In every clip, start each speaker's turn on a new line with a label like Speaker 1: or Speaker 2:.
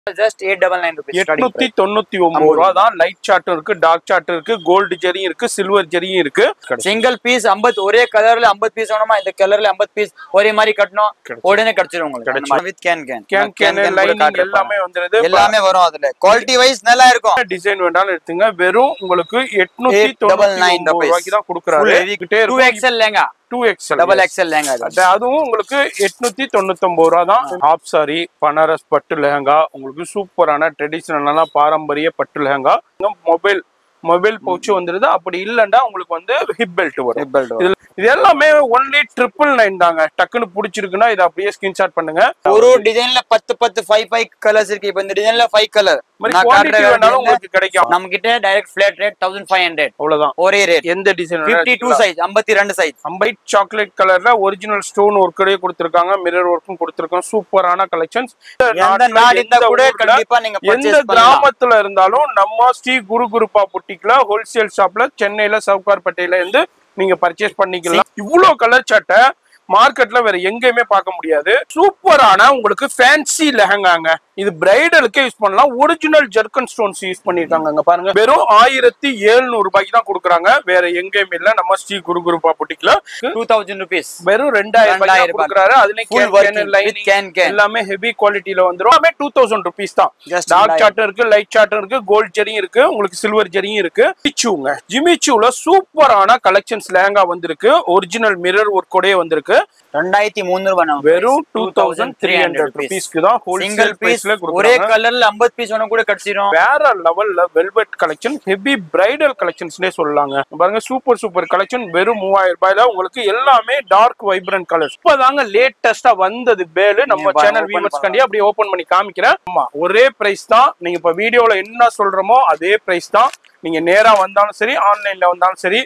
Speaker 1: Just eight double nine rupees
Speaker 2: எட்நூத்தி தொண்ணூத்தி ஒன்பது ரூபா தான் லைட் சார்ட் இருக்கு டார்க் சார்ட் இருக்கு கோல்டு ஜெரியும் இருக்கு சில்வர் ஜெரியும் இருக்கு
Speaker 1: சிங்கிள் பீஸ் 50 ஒரே கலர்ல 50 பீஸ் வேணுமா இந்த கலர்ல 50 பீஸ் ஒரே மாதிரி கட்டணும்
Speaker 2: கிடைச்சிரும்.
Speaker 1: உடனே கிடைச்சிரும் உங்களுக்கு with can can
Speaker 2: can can lining எல்லாமே வந்துருது
Speaker 1: எல்லாமே வரும் அதுல குவாலிட்டி வைஸ் நல்லா இருக்கும்
Speaker 2: டிசைன் வேண்டாலும் எடுத்துங்க வெறும் உங்களுக்கு எட்நூத்தி தொண்ணூத்தி
Speaker 1: 899
Speaker 2: ஒன்பது ரூபாய்க்கு தான் கொடுக்குறாரு
Speaker 1: two XL lehenga
Speaker 2: two XL
Speaker 1: double XL lehenga இது
Speaker 2: அது- அதுவும் உங்களுக்கு எட்நூத்தி தொண்ணூத்தொன்பது ரூபா தான் ஹாப் சாரி பனாரஸ் பட்டு லெஹங்கா உங்களுக்கு சூப்பரான ட்ரெடிஷனலான பாரம்பரிய பட்டு லெஹங்கா மொபைல் மொபைல் பவுச் வந்துருது அப்படி இல்லைன்னா உங்களுக்கு வந்து ஹிப் பெல்ட் வரும்
Speaker 1: Hip belt வரும்.
Speaker 2: இதுல இது எல்லாமே ஒன்லி ட்ரிபிள் நைன் தாங்க டக்குன்னு பிடிச்சிருக்குன்னா இதை அப்படியே ஸ்கிரீன்ஷாட் பண்ணுங்க
Speaker 1: ஒரு டிசைன்ல பத்து பத்து ஃபைவ் ஃபைவ் கலர்ஸ் இருக்கு இப்போ இந்த டிசைன்ல ஃபைவ் கலர்
Speaker 2: மாதிரி குவாலிட்டி வேணாலும் உங்களுக்கு கிடைக்கும்
Speaker 1: நம்ம கிட்ட direct flat rate thousand five hundred
Speaker 2: அவ்வளவுதான்
Speaker 1: ஒரே ரேட்
Speaker 2: எந்த டிசைன்
Speaker 1: ஃபிஃப்டி டூ சைஸ் ஐம்பத்தி ரெண்டு சைஸ்
Speaker 2: அம்பைட் சாக்லேட் கலர்ல ஒரிஜினல் ஸ்டோன் ஒர்க்கடே கொடுத்திருக்காங்க மிரர் ஒர்க்கும் கொடுத்திருக்காங்க சூப்பரான கலெக்ஷன்ஸ்
Speaker 1: எந்த நாடு இருந்தா கூட கண்டிப்பா நீங்க
Speaker 2: எந்த
Speaker 1: பர்ச்சேஸ் பண்ணலாம்
Speaker 2: கிராமத்துல இருந்தாலும் நம்ம ஸ்ரீ குரு குருப்பா புட்டிக்ல ஹோல்சேல் ஷாப்ல சென்னையில சவுகார்பேட்டையில இருந்து நீங்க பர்ச்சேஸ் பண்ணிக்கலாம் இவ்வளவு கலர் சட்டை மார்க்கெட்ல வேற எங்கேயுமே பார்க்க முடியாது சூப்பரான உங்களுக்கு ஃபேன்சி லெஹங்காங்க இது பிரைடலுக்கே யூஸ் பண்ணலாம் ஒரிஜினல் ஜெர்கன் ஸ்டோன்ஸ் யூஸ் பண்ணிருக்காங்க அங்க பாருங்க வெறும் ஆயிரத்தி எழுநூறு ரூபாய்க்கு தான் கொடுக்குறாங்க வேற எங்கேயுமே இல்ல நம்ம ஸ்ரீ குரு குருப்பா புட்டிக்ல
Speaker 1: டூ தௌசண்ட் ருபீஸ்
Speaker 2: வெறும் ரெண்டாயிரம் ரூபாய்
Speaker 1: 2000
Speaker 2: கொடுக்குறாரு அதுலயும்
Speaker 1: Full
Speaker 2: can,
Speaker 1: working
Speaker 2: can, lining
Speaker 1: with can, can.
Speaker 2: எல்லாமே ஹெவி குவாலிட்டில வந்துரும் எல்லாமே டூ தௌசண்ட் ருபீஸ் தான்
Speaker 1: Just
Speaker 2: டார்க்
Speaker 1: 2000.
Speaker 2: சார்ட்டும் இருக்கு லைட் சார்ட்டும் இருக்கு கோல்ட் ஜெரியும் இருக்கு உங்களுக்கு சில்வர் ஜெரியும் இருக்கு ஜிமிச்சூங்க ஜிமிச்சூல சூப்பரான கலெக்ஷன்ஸ் லேங்கா வந்திருக்கு ஒரிஜினல் மிரர் ஒர்க்கோடயே வந்திருக்கு
Speaker 1: ரெண்டாயிரத்தி முந்நூறு ரூபாய்
Speaker 2: வெறும் டூ தௌசண்ட் த்ரீ ஹண்ட்ரட் ருபீஸ்க்கு தான்
Speaker 1: சிங்கிள்
Speaker 2: ஹோல்சேல்
Speaker 1: பீஸ்
Speaker 2: பிரைஸ்ல
Speaker 1: ஒரே
Speaker 2: கொடுக்குறாங்க
Speaker 1: கலர்ல 50 பீஸ் வேணும் கூட கிடைச்சிரும்
Speaker 2: வேற லெவல்ல வெல்வெட் கலெக்ஷன் ஹெவி பிரைடல் கலெக்ஷன்ஸ்னே சொல்லலாங்க பாருங்க சூப்பர் சூப்பர் கலெக்ஷன் வெறும் மூவாயிரம் ரூபாயில உங்களுக்கு எல்லாமே டார்க் வைப்ரண்ட் கலர்ஸ் இப்பதாங்க லேட்டஸ்டா வந்தது பேலு நம்ம
Speaker 1: நீங்க பாருங்க,
Speaker 2: சேனல்
Speaker 1: open
Speaker 2: வியூவர்ஸ் கண்டி அப்படியே ஓபன் பண்ணி காமிக்கிறேன் ஆமா ஒரே பிரைஸ் தான் நீங்க இப்ப வீடியோல என்ன சொல்றோமோ அதே பிரைஸ் தான் நீங்க நேரா வந்தாலும் சரி ஆன்லைன்ல வந்தாலும் சரி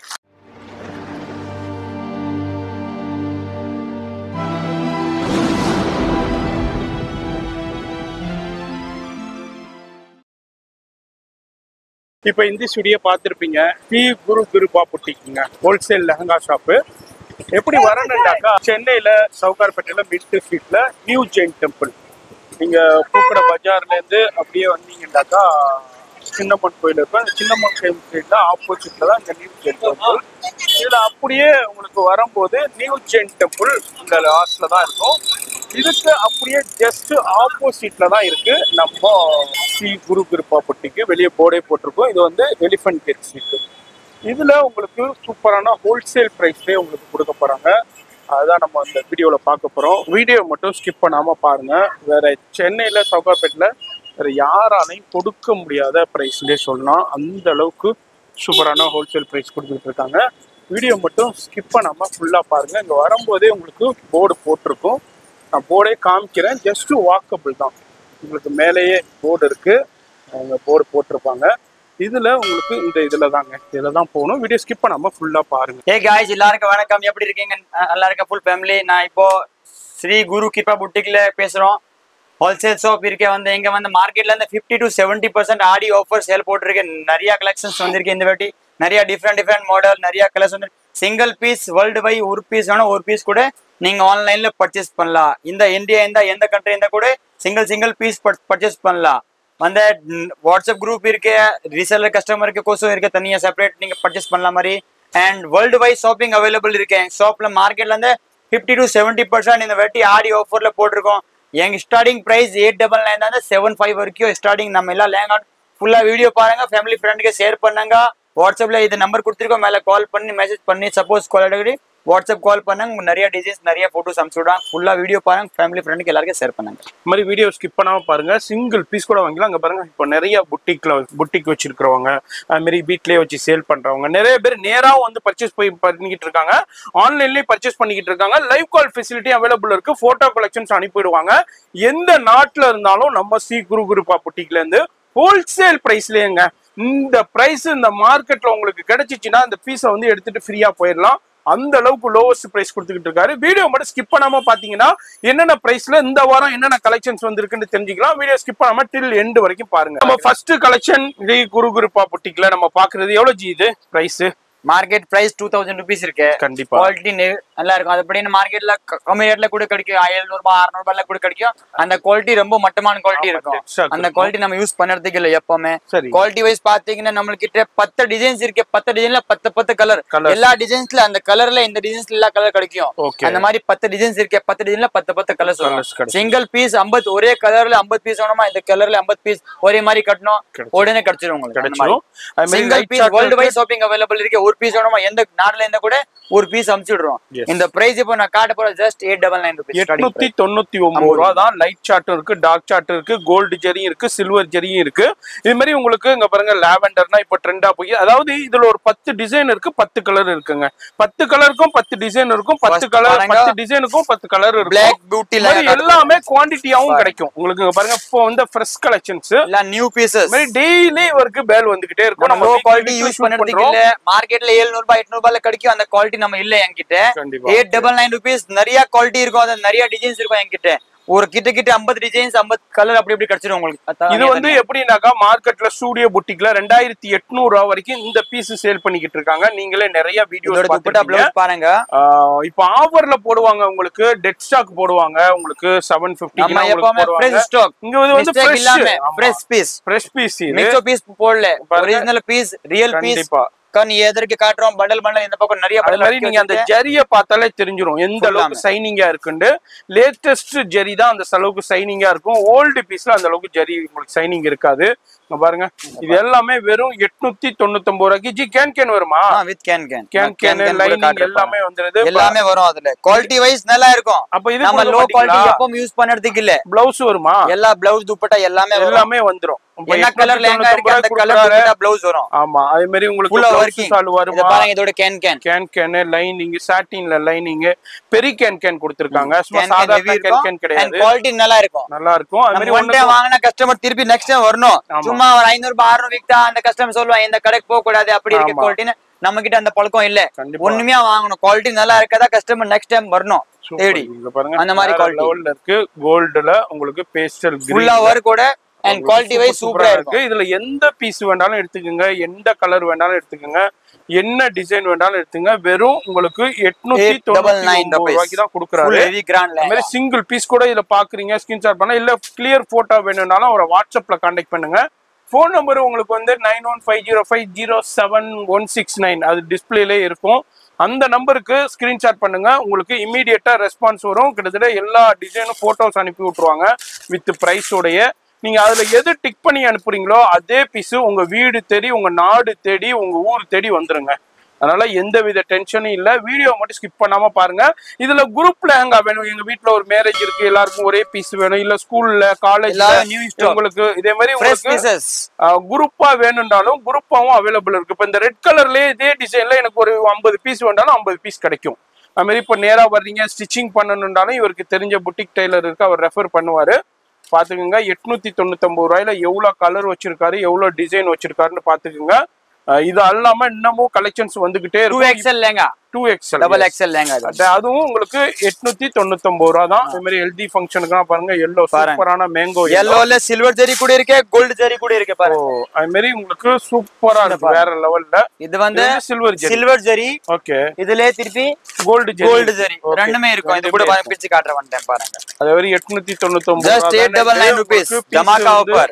Speaker 2: இப்ப இந்த ஸ்டுடியோ பார்த்திருப்பீங்க ஸ்ரீ குரு குருபா புட்டிக்குங்க ஹோல்சேல் லெஹங்கா ஷாப்பு எப்படி வரணும்னாக்கா சென்னையில சவுகார்பேட்டையில மிட் ஸ்ட்ரீட்ல நியூ ஜெயின் டெம்பிள் நீங்க பூக்கடை பஜார்ல இருந்து அப்படியே வந்தீங்கன்னாக்கா சின்னம்மன் கோயில் இருக்கும் சின்னம்மன் கோயில் ஸ்ட்ரீட்ல ஆப்போசிட்ல தான் இந்த நியூ ஜெயின் டெம்பிள் இதுல அப்படியே உங்களுக்கு வரும்போது நியூ ஜெயின் டெம்பிள் இந்த லாஸ்ட்ல தான் இருக்கும் இதுக்கு அப்படியே ஜஸ்ட் ஆப்போசிட்ல தான் இருக்கு நம்ம ஸ்ரீ குரு கிருப்பாப்பட்டிக்கு வெளியே போர்டே போட்டிருக்கோம் இது வந்து எலிஃபென்ட் கேட் ஸ்ட்ரீட் இதுல உங்களுக்கு சூப்பரான ஹோல்சேல் பிரைஸ்லயே உங்களுக்கு கொடுக்க போறாங்க அதுதான் நம்ம அந்த வீடியோல பார்க்க போறோம் வீடியோ மட்டும் ஸ்கிப் பண்ணாம பாருங்க வேற சென்னையில சவுகாப்பேட்டில் வேற யாராலையும் கொடுக்க முடியாத பிரைஸ்லயே சொல்லலாம் அந்த அளவுக்கு சூப்பரான ஹோல்சேல் பிரைஸ் கொடுத்துட்டு இருக்காங்க வீடியோ மட்டும் ஸ்கிப் பண்ணாம ஃபுல்லா பாருங்க இங்க வரும்போதே உங்களுக்கு போர்டு போட்டிருக்கும் நான் போர்டே காமிக்கிறேன் ஜஸ்ட் வாக்கபிள் தான் உங்களுக்கு மேலேயே போர்டு இருக்கு அவங்க போர்டு போட்டிருப்பாங்க இதுல உங்களுக்கு இந்த இதுல தாங்க இதுல தான் போகணும் வீடியோ ஸ்கிப் பண்ணாம ஃபுல்லா பாருங்க
Speaker 1: ஏ காய்ஸ் எல்லாருக்கும் வணக்கம் எப்படி இருக்கீங்க அஹ் நல்லா இருக்க ஃபுல் ஃபேமிலி நான் இப்போ ஸ்ரீ குரு கிருபா புட்டிக்ல பேசுறோம் ஹோல்சேல் ஷாப் இருக்கே வந்து இங்க வந்து மார்க்கெட்ல இருந்து fifty to seventy percent Aadi offer sale போட்டிருக்கேன் நிறைய கலெக்ஷன்ஸ் வந்திருக்கு இந்த வாட்டி நிறைய டிஃப்ரெண்ட் டிஃப்ரெண்ட் மாடல் நிறைய கலர்ஸ் வந்து சிங்கிள் பீஸ் வேர்ல்டு வை ஒரு பீஸ் வேணும் ஒரு பீஸ் கூட நீங்க ஆன்லைன்ல பர்ச்சேஸ் பண்ணலாம் இந்த இந்தியா இந்த எந்த கண்ட்ரி இருந்தா கூட சிங்கிள் சிங்கிள் பீஸ் பர்ச்சேஸ் பண்ணலாம் வந்து வாட்ஸ்அப் குரூப் இருக்கு ரீசெல்லர் கஸ்டமருக்கு கோசம் இருக்கு தனியா செப்பரேட் நீங்க பர்ச்சேஸ் பண்ணலாம் மாதிரி and worldwide shopping available இருக்கு எங்க ஷாப்ல மார்க்கெட்ல இருந்து ஃபிஃப்டி டு செவன்டி பர்சன்ட் இந்த வெட்டி ஆடி ஆஃபர்ல போட்டிருக்கோம் எங்க starting price eight double nine தான் செவன் ஃபைவ் வரைக்கும் ஸ்டார்டிங் நம்ம எல்லாம் லேங்கா ஃபுல்லா வீடியோ பாருங்க ஃபேமிலி ஃப்ரெண்டுக்கு ஷேர் பண்ணுங்க வாட்ஸ்அப்ல இது நம்பர் கொடுத்துருக்கோம் மேல கால் பண்ணி மெசேஜ் பண்ணி சப்போஸ் கால் எடுக்கடி வாட்ஸ்அப் கால் பண்ணுங்க உங்களுக்கு நிறைய டிசைன்ஸ் நிறைய போட்டோஸ் அனுப்பிச்சுடுறேன் ஃபுல்லா வீடியோ பாருங்க ஃபேமிலி ஃப்ரெண்டுக்கு எல்லாருக்கும் ஷேர் பண்ணுங்க
Speaker 2: இந்த மாதிரி வீடியோ ஸ்கிப் பண்ணாம பாருங்க சிங்கிள் பீஸ் கூட வாங்கலாம் அங்க பாருங்க இப்போ நிறைய புட்டிக்ல புட்டிக் வச்சிருக்கிறவங்க அது மாதிரி வீட்லயே வச்சு சேல் பண்றவங்க நிறைய பேர் நேராவும் வந்து பர்ச்சேஸ் போய் பண்ணிக்கிட்டு இருக்காங்க ஆன்லைன்லயே பர்ச்சேஸ் பண்ணிக்கிட்டு இருக்காங்க லைவ் கால் ஃபெசிலிட்டி அவைலபிள் இருக்கு போட்டோ கலெக்ஷன்ஸ் அனுப்பிடுவாங்க எந்த நாட்டுல இருந்தாலும் நம்ம சி குரு குருப்பா புட்டிக்ல இருந்து ஹோல்சேல் பிரைஸ்லயேங்க இந்த பிரைஸ் இந்த மார்க்கெட்ல உங்களுக்கு கிடைச்சிச்சுன்னா இந்த பீஸை வந்து எடுத்துட்டு ஃப்ரீயா போயிடலாம் அந்த அளவுக்கு லோவஸ்ட் பிரைஸ் கொடுத்துக்கிட்டு இருக்காரு வீடியோ மட்டும் ஸ்கிப் பண்ணாம பாத்தீங்கன்னா என்னென்ன பிரைஸ்ல இந்த வாரம் என்னென்ன கலெக்ஷன்ஸ் வந்திருக்குன்னு தெரிஞ்சுக்கலாம் வீடியோ ஸ்கிப் பண்ணாம டில் எண்டு வரைக்கும் பாருங்க நம்ம ஃபர்ஸ்ட் கலெக்ஷன் இதே குரு குருப்பா புட்டிக்ல நம்ம பாக்குறது எவ்வளவு ஜி இது price
Speaker 1: market price two thousand rupees இருக்கு
Speaker 2: கண்டிப்பா
Speaker 1: குவாலிட்டி நல்லா இருக்கும் அது அப்படின்னு மார்க்கெட்ல கம்மி ரேட்ல கூட கிடைக்கும் எழுநூறு ரூபாய் அறுநூறு ரூபாய்ல கூட கிடைக்கும் அந்த குவாலிட்டி ரொம்ப மட்டமான குவாலிட்டி
Speaker 2: ஆமா,
Speaker 1: இருக்கும்
Speaker 2: exact
Speaker 1: அந்த
Speaker 2: இருக்கும்.
Speaker 1: குவாலிட்டி நம்ம யூஸ் பண்ணுறதுக்கு இல்லை எப்பவுமே
Speaker 2: சரி
Speaker 1: குவாலிட்டி வைஸ் பாத்தீங்கன்னா நம்மளுக்கிட்ட பத்து டிசைன்ஸ் இருக்கு பத்து டிசைன்ல பத்து பத்து கலர்
Speaker 2: Colours.
Speaker 1: எல்லா டிசைன்ஸ்ல அந்த கலர்ல இந்த டிசைன்ஸ்ல எல்லா கலர் கிடைக்கும்
Speaker 2: ஓகே
Speaker 1: அந்த மாதிரி பத்து டிசைன்ஸ் இருக்கு பத்து டிசைன்ல பத்து பத்து கலர்ஸ்
Speaker 2: Colours
Speaker 1: வரும்
Speaker 2: கிடைக்கும்.
Speaker 1: சிங்கிள் பீஸ் ஐம்பது ஒரே கலர்ல ஐம்பது பீஸ் வேணுமா இந்த கலர்ல ஐம்பது பீஸ் ஒரே மாதிரி கட்டணும்
Speaker 2: கிடைச்சிரும்.
Speaker 1: உடனே கிடைச்சிரும் உங்களுக்கு அந்த மாதிரி.
Speaker 2: கிடைச்சிரும் அது மாதிரி
Speaker 1: single
Speaker 2: light
Speaker 1: piece
Speaker 2: chart
Speaker 1: world
Speaker 2: இருக்கு.
Speaker 1: வைஸ் ஷாப்பிங் அவைலபிள் இருக்கு ஒரு பீஸ் வேணுமா எந்த நாட்டுல இருந்தா கூட ஒரு பீஸ் அனுப்பிச்சுடுறோம்
Speaker 2: Yes.
Speaker 1: இந்த பிரைஸ் இப்போ நான் காட்ட போற just eight double nine rupees
Speaker 2: எட்நூத்தி தொண்ணூத்தி ஒன்பது ரூபா தான் லைட் சார்ட்டும் இருக்கு டார்க் சார்ட் இருக்கு கோல்டு ஜெரியும் இருக்கு சில்வர் ஜெரியும் இருக்கு இது மாதிரி உங்களுக்கு இங்க பாருங்க லாவெண்டர்னா இப்ப ட்ரெண்டா போய் அதாவது இதுல ஒரு பத்து டிசைன் இருக்கு பத்து கலர் இருக்குங்க பத்து கலருக்கும் பத்து டிசைன் இருக்கும் பத்து
Speaker 1: First
Speaker 2: கலர்
Speaker 1: பாருங்க.
Speaker 2: பத்து டிசைனுக்கும் பத்து கலர் இருக்கும்
Speaker 1: பிளாக் பியூட்டில
Speaker 2: இது மாதிரி எல்லாமே குவாண்டிட்டியாவும் கிடைக்கும் உங்களுக்கு இங்க பாருங்க இப்போ வந்து ஃப்ரெஷ் கலெக்ஷன்ஸ்
Speaker 1: எல்லாம் நியூ பீசஸ்
Speaker 2: மாதிரி டெய்லி இவருக்கு பேல் வந்துகிட்டே இருக்கும்
Speaker 1: நம்ம low
Speaker 2: weekly
Speaker 1: quality
Speaker 2: weekly
Speaker 1: use
Speaker 2: shoot
Speaker 1: பண்றதுக்கு
Speaker 2: பண்றோம்.
Speaker 1: இல்ல மார்க்கெட்ல ஏழுநூறு ரூபாய் எட்நூறு ரூபாய்ல கிடைக்கும் அந்த குவாலிட்டி நம்ம இல்ல என்கிட்ட
Speaker 2: கண்டிப்பா
Speaker 1: எயிட் டபுள் நைன் ருபீஸ் நிறைய குவாலிட்டி இருக்கும் அது நிறைய டிசைன்ஸ் இருக்கும் என்கிட்ட ஒரு கிட்ட கிட்ட ஐம்பது டிசைன்ஸ் ஐம்பது கலர் அப்படி இப்படி கிடைச்சிரும் உங்களுக்கு அதான்
Speaker 2: இது வந்து எப்படின்னாக்கா மார்க்கெட்ல ஸ்டூடியோ புட்டிக்ல ரெண்டாயிரத்தி எட்நூறு ரூபா வரைக்கும் இந்த பீஸ் சேல் பண்ணிக்கிட்டு இருக்காங்க நீங்களே நிறைய
Speaker 1: இதோட
Speaker 2: வீடியோஸ்
Speaker 1: துப்பட்டா
Speaker 2: பார்த்துருப்பீங்க
Speaker 1: பிளவுஸ் பாருங்க
Speaker 2: ஆஹ் இப்ப ஆஃபர்ல போடுவாங்க உங்களுக்கு டெட் ஸ்டாக் போடுவாங்க உங்களுக்கு செவன்
Speaker 1: நம்ம
Speaker 2: பிப்டி
Speaker 1: எப்பவுமே ஃப்ரெஷ் ஸ்டாக்
Speaker 2: இங்க இது வந்து
Speaker 1: மிஸ்டேக் இல்லாம
Speaker 2: fresh
Speaker 1: fresh piece
Speaker 2: fresh piece இது
Speaker 1: மிக்சோ பீஸ் போடல
Speaker 2: பாருங்க.
Speaker 1: ஒரிஜினல் பீஸ் ரியல் பீஸ்
Speaker 2: கண்டிப்பா
Speaker 1: கண் எதற்கு காட்டுறோம் பண்டல் பண்டல் இந்த பக்கம் நிறைய
Speaker 2: அது
Speaker 1: bundle
Speaker 2: மாதிரி
Speaker 1: அடுக்கி
Speaker 2: நீங்க அந்த
Speaker 1: வச்சிருக்கேன்.
Speaker 2: ஜரியை பார்த்தாலே தெரிஞ்சிரும் எந்த
Speaker 1: Full
Speaker 2: அளவுக்கு
Speaker 1: ஆமே.
Speaker 2: சைனிங்கா இருக்குன்னு லேட்டஸ்ட் ஜரி தான் அந்த அளவுக்கு சைனிங்கா இருக்கும் ஓல்டு பீஸ்ல அந்த அளவுக்கு ஜரி உங்களுக்கு சைனிங் இருக்காது இங்க பாருங்க இது எல்லாமே வெறும் எட்நூத்தி தொண்ணூத்தொன்பது ரூபாய்க்கு ஜி கேன் கேன் வருமா
Speaker 1: ஆ with can can
Speaker 2: can can lining எல்லாமே வந்துருது
Speaker 1: எல்லாமே வரும் அதுல குவாலிட்டி வைஸ் நல்லா இருக்கும்
Speaker 2: அப்ப இது
Speaker 1: நம்ம லோ குவாலிட்டி எப்பவும் யூஸ் பண்றதுக்கு இல்ல
Speaker 2: பிளவுஸ் வருமா
Speaker 1: எல்லா பிளவுஸ் துப்பட்டா எல்லாமே வரும்
Speaker 2: எல்லாமே வந்துரும் இப்ப
Speaker 1: என்ன கலர் லேங்கா இருக்கு அந்த
Speaker 2: 899
Speaker 1: கலர்
Speaker 2: கொடுக்குறாரு.
Speaker 1: துப்பட்டா பிளவுஸ் வரும்
Speaker 2: ஆமா அதே மாதிரி உங்களுக்கு
Speaker 1: ஃபுல்லா
Speaker 2: blouse
Speaker 1: ஒர்க்கிங்
Speaker 2: சால்
Speaker 1: இத
Speaker 2: வருமா
Speaker 1: பாருங்க இதோட can can
Speaker 2: can can lining சாட்டின்ல லைனிங் பெரி கேன் கேன் கொடுத்திருக்காங்க சும்மா
Speaker 1: கேன் கேன்
Speaker 2: சாதாரண
Speaker 1: ஹெவி
Speaker 2: கேன் கேன்
Speaker 1: இருக்கும்
Speaker 2: கிடையாது
Speaker 1: அண்ட் குவாலிட்டி நல்லா இருக்கும்
Speaker 2: நல்லா இருக்கும் அது மாதிரி
Speaker 1: நம்ம ஒன்
Speaker 2: ஒண்ணு
Speaker 1: டைம் வாங்கின கஸ்டமர் திருப்பி நெக்ஸ்ட் டைம் வரணும்
Speaker 2: ஆமா.
Speaker 1: சும்மா ஒரு ஐநூறு ரூபாய் ஆறுநூறு வித்தா அந்த கஸ்டமர் சொல்லுவாங்க இந்த கடைக்கு போக கூடாது அப்படி இருக்க
Speaker 2: ஆமா.
Speaker 1: குவாலிட்டின்னு நம்ம கிட்ட அந்த பழக்கம் இல்ல
Speaker 2: கண்டிப்பா
Speaker 1: ஒண்ணுமே வாங்கணும் குவாலிட்டி நல்லா இருக்கதா கஸ்டமர் நெக்ஸ்ட் டைம் வரணும்
Speaker 2: Super.
Speaker 1: தேடி
Speaker 2: இங்க பாருங்க
Speaker 1: அந்த மாதிரி quality.
Speaker 2: லெவல்ல இருக்கு கோல்டுல உங்களுக்கு பேஸ்டல்
Speaker 1: ஃபுல்லா ஒர்க் கூட அண்ட் குவாலிட்டி வைஸ் சூப்பரா இருக்கும்
Speaker 2: இதுல எந்த பீஸ் வேண்டாலும் எடுத்துக்கோங்க எந்த கலர் வேண்டாலும் எடுத்துக்கோங்க என்ன டிசைன் வேண்டாலும் எடுத்துங்க வெறும் உங்களுக்கு எட்நூத்தி தொண்ணூத்தி
Speaker 1: 899
Speaker 2: ஒன்பது ரூபாய்க்கு தான்
Speaker 1: ஃபுல்
Speaker 2: கொடுக்குறாரு
Speaker 1: ஹெவி கிராண்ட்ல
Speaker 2: அது மாதிரி சிங்கிள் பீஸ் கூட இதுல பாக்குறீங்க ஸ்கிரீன்ஷாட் பண்ண இல்ல கிளியர் போட்டோ வேணும்னாலும் அவரை வாட்ஸ்அப்ல கான்டாக்ட் பண்ணுங்க ஃபோன் நம்பர் உங்களுக்கு வந்து nine one five zero five zero seven one six nine அது டிஸ்பிளேலே இருக்கும் அந்த நம்பருக்கு ஸ்கிரீன்ஷாட் பண்ணுங்க உங்களுக்கு இமீடியட்டா ரெஸ்பான்ஸ் வரும் கிட்டத்தட்ட எல்லா டிசைனும் போட்டோஸ் அனுப்பி விட்டுருவாங்க வித் ப்ரைஸோடைய நீங்க அதுல எது டிக் பண்ணி அனுப்புறீங்களோ அதே பீஸ் உங்க வீடு தேடி உங்க நாடு தேடி உங்க ஊர் தேடி வந்துருங்க அதனால எந்த வித டென்ஷனும் இல்ல வீடியோ மட்டும் ஸ்கிப் பண்ணாம பாருங்க இதுல குரூப் லெஹங்கா வேணும் எங்க வீட்ல ஒரு மேரேஜ் இருக்கு எல்லாருக்கும் ஒரே பீஸ் வேணும் இல்ல ஸ்கூல்ல காலேஜ்ல
Speaker 1: எல்லாரும் new stock.
Speaker 2: உங்களுக்கு இதே மாதிரி
Speaker 1: ஃப்ரெஷ்
Speaker 2: உங்களுக்கு
Speaker 1: பீசஸ்
Speaker 2: குரூப்பா வேணும்னாலும் குரூப்பாவும் அவைலபிள் இருக்கு இப்ப இந்த ரெட் கலர்லயே இதே டிசைன்ல எனக்கு ஒரு ஐம்பது பீஸ் வேண்டாலும் ஐம்பது பீஸ் கிடைக்கும் அது மாதிரி இப்ப நேரா வர்றீங்க ஸ்டிச்சிங் பண்ணணும்னாலும் இவருக்கு தெரிஞ்ச புட்டிக் டெய்லர் இருக்கு அவர் ரெஃபர் பண்ணுவாரு பாத்துக்கோங்க எட்நூத்தி தொண்ணூத்தொன்பது ரூபாயில எவ்வளவு கலர் வச்சிருக்காரு எவ்வளவு டிசைன் வச்சிருக்காருன்னு பாத்துக்கோங்க அஹ் இது அல்லாம இன்னமும் கலெக்ஷன்ஸ் வந்துகிட்டே
Speaker 1: டூ
Speaker 2: இருக்கும்
Speaker 1: XL lehenga
Speaker 2: two XL
Speaker 1: double XL lehenga இது.
Speaker 2: அது அதுவும் உங்களுக்கு எட்நூத்தி தொண்ணூத்தொன்பது ரூபா தான் அதே மாதிரி ஹெல்தி ஃபங்க்ஷனுக்குலாம் பாருங்க எல்லோ
Speaker 1: பாருங்க.
Speaker 2: சூப்பரான மேங்கோ
Speaker 1: எல்லோல சில்வர் ஜெரி கூட இருக்கு கோல்டு ஜெரி கூட இருக்கு பாருங்க
Speaker 2: அது மாதிரி உங்களுக்கு சூப்பரா இருக்கு வேற லெவல்ல
Speaker 1: இது வந்து
Speaker 2: silver zari
Speaker 1: silver zari
Speaker 2: okay
Speaker 1: இதுலயே திருப்பி
Speaker 2: gold zari
Speaker 1: gold zari
Speaker 2: Okay.
Speaker 1: ரெண்டுமே இருக்கும் இது கூட பாருங்க பிரிச்சு காட்டுற ஒன் டைம் பாருங்க
Speaker 2: அதே மாதிரி எட்நூத்தி தொண்ணூத்தொன்பது
Speaker 1: just eight double nine rupees தமாக்கா ஆஃபர்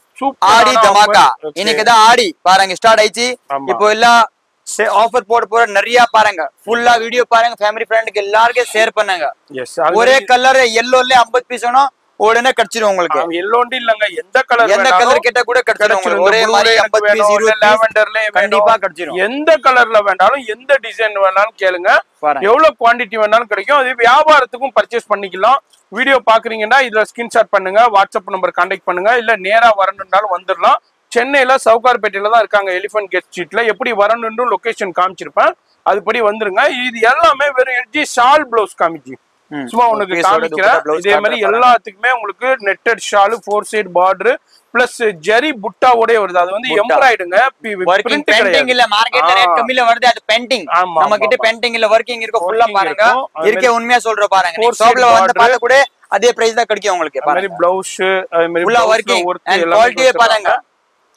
Speaker 1: ஆடி
Speaker 2: சூப்பர்
Speaker 1: தமாக்கா இன்னைக்கு தான் ஆடி பாருங்க ஸ்டார்ட் ஆயிடுச்சு
Speaker 2: ஆமா.
Speaker 1: இப்போ எல்லாம் ஆஃபர் போட போற நிறைய பாருங்க ஃபுல்லா வீடியோ பாருங்க ஃபேமிலி ஃப்ரெண்டுக்கு எல்லாருக்கும் ஷேர் பண்ணுங்க
Speaker 2: எஸ்
Speaker 1: ஒரே கலர் எல்லோல ஐம்பது பீஸ் வேணும் உடனே கிடைச்சிரும் உங்களுக்கு
Speaker 2: எல்லோண்டு இல்லங்க எந்த கலர்
Speaker 1: எந்த கலர் கேட்டா கூட கிடைச்சிரும் உங்களுக்கு ஒரே மாதிரி ஐம்பது பீஸ் இருபது
Speaker 2: லாவெண்டர்ல
Speaker 1: கண்டிப்பா கிடைச்சிரும்
Speaker 2: எந்த கலர்ல வேண்டாலும் எந்த டிசைன் வேணாலும் கேளுங்க
Speaker 1: பாருங்க
Speaker 2: எவ்வளவு குவாண்டிட்டி வேணாலும் கிடைக்கும் அது வியாபாரத்துக்கும் பர்ச்சேஸ் பண்ணிக்கலாம் வீடியோ பாக்குறீங்கன்னா இதுல ஸ்கிரீன்ஷாட் பண்ணுங்க வாட்ஸ்அப் நம்பர் கான்டாக்ட் பண்ணுங்க இல்ல நேரா வரணும்னாலும் வந்துடலாம் சென்னையில சவுகார்பேட்டையில தான் இருக்காங்க எலிஃபென்ட் கெட் ஸ்ட்ரீட்ல எப்படி வரணும்னு லொகேஷன் காமிச்சிருப்பேன் அதுபடி வந்துருங்க இது எல்லாமே வெறும் எட்ஜி ஷால் பிளவுஸ் காமிச்சு
Speaker 1: ம்.
Speaker 2: சும்மா
Speaker 1: ஒரு
Speaker 2: உனக்கு
Speaker 1: piece ஓட
Speaker 2: காமிக்கிறேன்
Speaker 1: துப்பட்டா blouse
Speaker 2: இதே மாதிரி
Speaker 1: காட்டுறேன் பாருங்க.
Speaker 2: எல்லாத்துக்குமே உங்களுக்கு netted shawl four side border plus zari புட்டாவோடய வருது அது வந்து
Speaker 1: புட்டா.
Speaker 2: எம்ப்ராய்டுங்க
Speaker 1: ஒர்க்கிங்
Speaker 2: பிரிண்ட்
Speaker 1: பெயிண்டிங்
Speaker 2: கிடையாது
Speaker 1: இல்ல மார்க்கெட்ல
Speaker 2: ஆ.
Speaker 1: ரேட் கம்மியில வருது அது பெயிண்டிங்
Speaker 2: ஆமா,
Speaker 1: நம்ம கிட்ட
Speaker 2: ஆமா,
Speaker 1: பெயிண்டிங் இல்ல ஒர்க்கிங் இருக்கும் ஃபுல்லா
Speaker 2: Working
Speaker 1: பாருங்க
Speaker 2: இருக்கும். அது
Speaker 1: இருக்கே உண்மையா சொல்ற பாருங்க
Speaker 2: Four
Speaker 1: நீங்க ஷாப்ல
Speaker 2: side
Speaker 1: வந்து
Speaker 2: border.
Speaker 1: பார்த்தா கூட அதே பிரைஸ் தான் கிடைக்கும் உங்களுக்கு
Speaker 2: அது மாதிரி
Speaker 1: பாருங்க
Speaker 2: பிளவுஸ் அது மாதிரி
Speaker 1: ஃபுல்லா
Speaker 2: blouse ல
Speaker 1: ஒர்க்கிங்
Speaker 2: work
Speaker 1: அண்ட்
Speaker 2: எல்லாமே
Speaker 1: குவாலிட்டியே பாருங்க
Speaker 2: கொடுத்திருக்காங்க.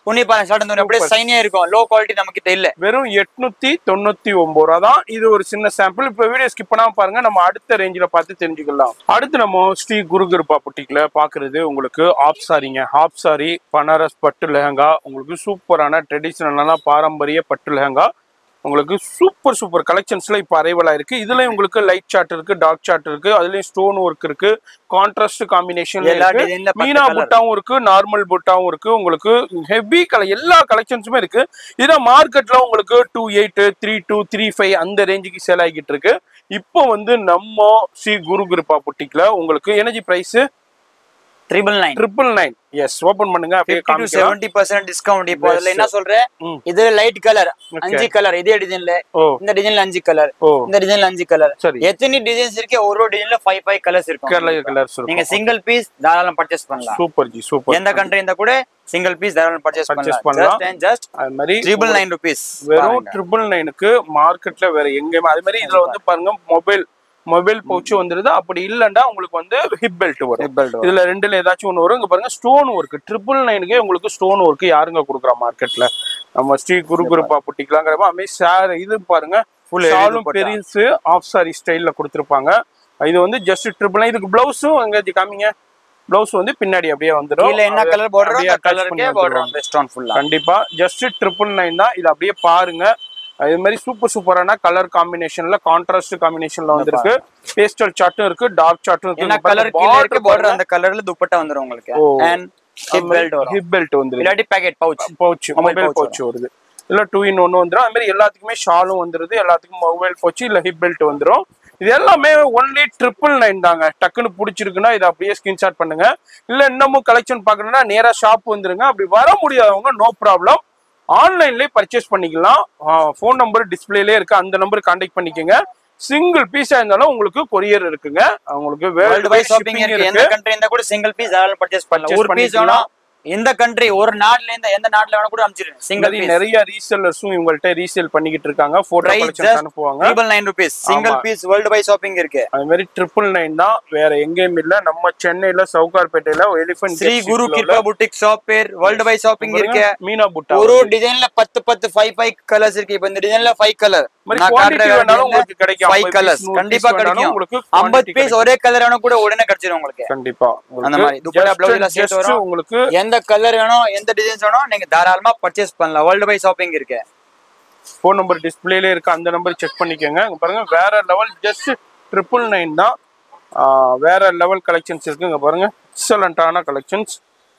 Speaker 1: உன்னி பாருங்க ஷார்ட் வந்து அப்படியே சைனியா இருக்கும் லோ குவாலிட்டி நம்ம கிட்ட இல்ல
Speaker 2: வெறும் எட்நூத்தி தொண்ணூத்தி ஒன்பது ரூபா தான் இது ஒரு சின்ன சாம்பிள் இப்ப வீடியோ ஸ்கிப் பண்ணாம பாருங்க நம்ம அடுத்த ரேஞ்சில பார்த்து தெரிஞ்சுக்கலாம் அடுத்து நம்ம ஸ்ரீ குரு கிருபா புட்டிக்ல பாக்குறது உங்களுக்கு ஆப் சாரிங்க ஆப் சாரி பனாரஸ் பட்டு லெஹங்கா உங்களுக்கு சூப்பரான ட்ரெடிஷ்னலான பாரம்பரிய பட்டு லெஹங்கா உங்களுக்கு சூப்பர் சூப்பர் கலெக்ஷன்ஸ்ல இப்போ அரைவலா இருக்கு இதுலயும் உங்களுக்கு லைட் சார்ட் இருக்கு டார்க் சார்ட் இருக்கு அதுலயும் ஸ்டோன் ஒர்க் இருக்கு கான்ட்ராஸ்ட் காம்பினேஷன்
Speaker 1: எல்லா
Speaker 2: இருக்கு
Speaker 1: டிசைன்ல
Speaker 2: மீனா புட்டாவும் இருக்கு நார்மல் புட்டாவும் இருக்கு உங்களுக்கு ஹெவி கலர் எல்லா கலெக்ஷன்ஸுமே இருக்கு இதான் மார்க்கெட்ல உங்களுக்கு two eight three two three five அந்த ரேஞ்சுக்கு சேல் ஆகிட்டு இருக்கு இப்போ வந்து நம்ம ஸ்ரீ குரு கிருபா புட்டிக்ல உங்களுக்கு எனர்ஜி price
Speaker 1: triple nine
Speaker 2: triple nine yes open பண்ணுங்க அப்படியே
Speaker 1: ஃபிஃப்டி டு
Speaker 2: காமிக்கலாம்
Speaker 1: செவன்டி பர்சன்ட் டிஸ்கவுண்ட் இப்போ அதுல
Speaker 2: Yes.
Speaker 1: என்ன சொல்றேன்
Speaker 2: ம்.
Speaker 1: இது லைட் கலர் அஞ்சு கலர் இதே டிசைன்ல
Speaker 2: ஓ
Speaker 1: இந்த டிசைன்ல அஞ்சு கலர்
Speaker 2: ஓ
Speaker 1: இந்த டிசைன்ல அஞ்சு கலர்
Speaker 2: சரி
Speaker 1: எத்தனை டிசைன்ஸ் இருக்கு ஒரு ஒரு டிசைன்ல ஃபைவ் ஃபைவ் கலர்ஸ் இருக்கும்
Speaker 2: கலர் கலர்ஸ்
Speaker 1: நீங்க சிங்கிள் பீஸ் தாராளம் பர்ச்சேஸ் பண்ணலாம்
Speaker 2: சூப்பர் ஜி சூப்பர்
Speaker 1: எந்த கண்ட்ரி இருந்தா கூட சிங்கிள் பீஸ் தாராளம் பர்ச்சேஸ்
Speaker 2: Purchase
Speaker 1: பண்ணலாம்
Speaker 2: பண்ணலாம்.
Speaker 1: ஜஸ்ட்
Speaker 2: அது மாதிரி
Speaker 1: ட்ரிபிள் நைன் ருபீஸ்
Speaker 2: வெறும் ட்ரிபிள் நைனுக்கு மார்க்கெட்ல வேற எங்கேயுமே அது மாதிரி இதுல வந்து பாருங்க மொபைல் மொபைல் பவுச் வந்துருது அப்படி இல்லைன்னா உங்களுக்கு வந்து ஹிப் பெல்ட் வரும் இதுல ரெண்டுல ஏதாச்சும் ஒன்று வரும் இங்க பாருங்க ஸ்டோன் ஒர்க் ட்ரிபிள் நைனுக்கே உங்களுக்கு ஸ்டோன் ஒர்க் யாருங்க கொடுக்குறா மார்க்கெட்ல நம்ம ஸ்ரீ குரு குருப்பா புட்டிக்கலாங்கிறப்ப அதுமாதிரி சார் இது பாருங்க
Speaker 1: Full heavy
Speaker 2: ஷாலும்
Speaker 1: துப்பட்டா.
Speaker 2: பெருசு ஆஃப் சாரி ஸ்டைல்ல கொடுத்துருப்பாங்க இது வந்து ஜஸ்ட் ட்ரிபிள் நைன் இதுக்கு பிளவுஸும் எங்க காமிங்க பிளவுஸ் வந்து பின்னாடி அப்படியே வந்துடும்
Speaker 1: கீழ என்ன கலர் பார்டரோ
Speaker 2: அப்படியே
Speaker 1: அந்த
Speaker 2: attach பண்ணி
Speaker 1: கலருக்கே பார்டர்
Speaker 2: வந்துருவாங்க.
Speaker 1: வந்து ஸ்டோன் ஃபுல்லா
Speaker 2: கண்டிப்பா ஜஸ்ட் ட்ரிபிள் நைன் தான் இது அப்படியே பாருங்க இது மாதிரி சூப்பர் சூப்பரான கலர் காம்பினேஷன்ல கான்ட்ராஸ்ட் காம்பினேஷன்ல வந்திருக்கு பேஸ்டல் சார்ட்டும் இருக்கு டார்க் சார்ட்டும்
Speaker 1: என்ன கலர் கீழ இருக்கு பார்டர் அந்த கலர்ல துப்பட்டா வந்துரும் உங்களுக்கு
Speaker 2: ஓ.
Speaker 1: அண்ட் ஹிப் பெல்ட் வரும்
Speaker 2: ஹிப் பெல்ட் வந்துருக்கு
Speaker 1: இல்லாட்டி packet pouch
Speaker 2: pouch
Speaker 1: Mobile
Speaker 2: mobile
Speaker 1: pouch
Speaker 2: pouch வருது இல்ல டூ இன் ஒன்னு வந்துரும் அது மாதிரி எல்லாத்துக்குமே ஷாலும் வந்துருது எல்லாத்துக்கும் மொபைல் பவுச் இல்ல ஹிப் பெல்ட் வந்துரும் இது எல்லாமே ஒன்லி ட்ரிபிள் நைன் தாங்க டக்குன்னு பிடிச்சிருக்குன்னா இதை அப்படியே ஸ்கிரீன்ஷாட் பண்ணுங்க இல்ல இன்னமும் கலெக்ஷன் பார்க்கணும்னா நேரா ஷாப் வந்துருங்க அப்படி வர முடியாதவங்க நோ ப்ராப்ளம் ஆன்லைன்லயே பர்ச்சேஸ் பண்ணிக்கலாம் ஃபோன் நம்பர் டிஸ்பிளேலே இருக்கு அந்த நம்பர் கான்டாக்ட் பண்ணிக்கோங்க சிங்கிள் பீஸா இருந்தாலும் உங்களுக்கு கொரியர் இருக்குங்க உங்களுக்கு
Speaker 1: வேர்ல்டு
Speaker 2: வேர்ல்டு
Speaker 1: வைட் ஷாப்பிங் இருக்கு எந்த கண்ட்ரி இருந்தா கூட சிங்கிள் பீஸ் தாராளம் பர்ச்சேஸ் பண்ணலாம்
Speaker 2: Purchase
Speaker 1: ஒரு பீஸ்
Speaker 2: பண்ணிக்கலாம்.
Speaker 1: வேணும் எந்த கண்ட்ரி ஒரு நாட்டுல இருந்து எந்த நாட்டுல வேணா கூட அனுப்பிச்சிருங்க சிங்கிள்
Speaker 2: நிறைய
Speaker 1: பீஸ்
Speaker 2: நிறைய ரீசெல்லர்ஸும் இவங்கள்ட்ட ரீசேல் பண்ணிக்கிட்டு இருக்காங்க போட்டோ
Speaker 1: Price
Speaker 2: கலெக்ஷன்
Speaker 1: just
Speaker 2: அனுப்புவாங்க
Speaker 1: ட்ரிபிள் நைன் ருபீஸ் சிங்கிள்
Speaker 2: ஆமா.
Speaker 1: பீஸ் வேர்ல்டு வைட் ஷாப்பிங் இருக்கு
Speaker 2: அது மாதிரி ட்ரிபிள் நைன் தான் வேற எங்கேயும் இல்ல நம்ம சென்னையில சவுகார்பேட்டையில Elephant
Speaker 1: Shri Guru Kripa boutique shop பேர் வேர்ல்டு வைட் ஷாப்பிங் இருக்கு
Speaker 2: மீனா புட்டா
Speaker 1: ஒரு ஒரு டிசைன்ல பத்து பத்து ஃபைவ் ஃபைவ் கலர்ஸ் இருக்கு இப்ப இந்த டிசைன்ல ஃபைவ் கலர்
Speaker 2: மாதிரி quantity வேணாலும் உங்களுக்கு கிடைக்கும்.
Speaker 1: ஃபைவ்
Speaker 2: 50
Speaker 1: கலர்ஸ்
Speaker 2: piece, 100
Speaker 1: கண்டிப்பா
Speaker 2: piece வேணாலும்
Speaker 1: கிடைக்கும்
Speaker 2: உங்களுக்கு
Speaker 1: ஐம்பது
Speaker 2: quantity
Speaker 1: பீஸ் ஒரே கலர் வேணும் கூட உடனே கிடைச்சிடும் உங்களுக்கு
Speaker 2: கண்டிப்பா
Speaker 1: அந்த மாதிரி. துப்பட்டா, blouse எல்லாம் சேர்த்து
Speaker 2: ஜஸ்ட்
Speaker 1: வரும்.
Speaker 2: உங்களுக்கு
Speaker 1: எந்த கலர் வேணும் எந்த டிசைன்ஸ் வேணும் நீங்க தாராளமா பர்ச்சேஸ் பண்ணலாம் வேர்ல்டு வைட் ஷாப்பிங் இருக்கு
Speaker 2: ஃபோன் நம்பர் டிஸ்பிளேல இருக்கு அந்த நம்பர் செக் பண்ணிக்கோங்க இங்க பாருங்க வேற லெவல் ஜஸ்ட் ட்ரிபிள் நைன் தான் ஆஹ் வேற லெவல் கலெக்ஷன்ஸ் இருக்கு இங்க பாருங்க எக்ஸலண்டான கலெக்ஷன்ஸ்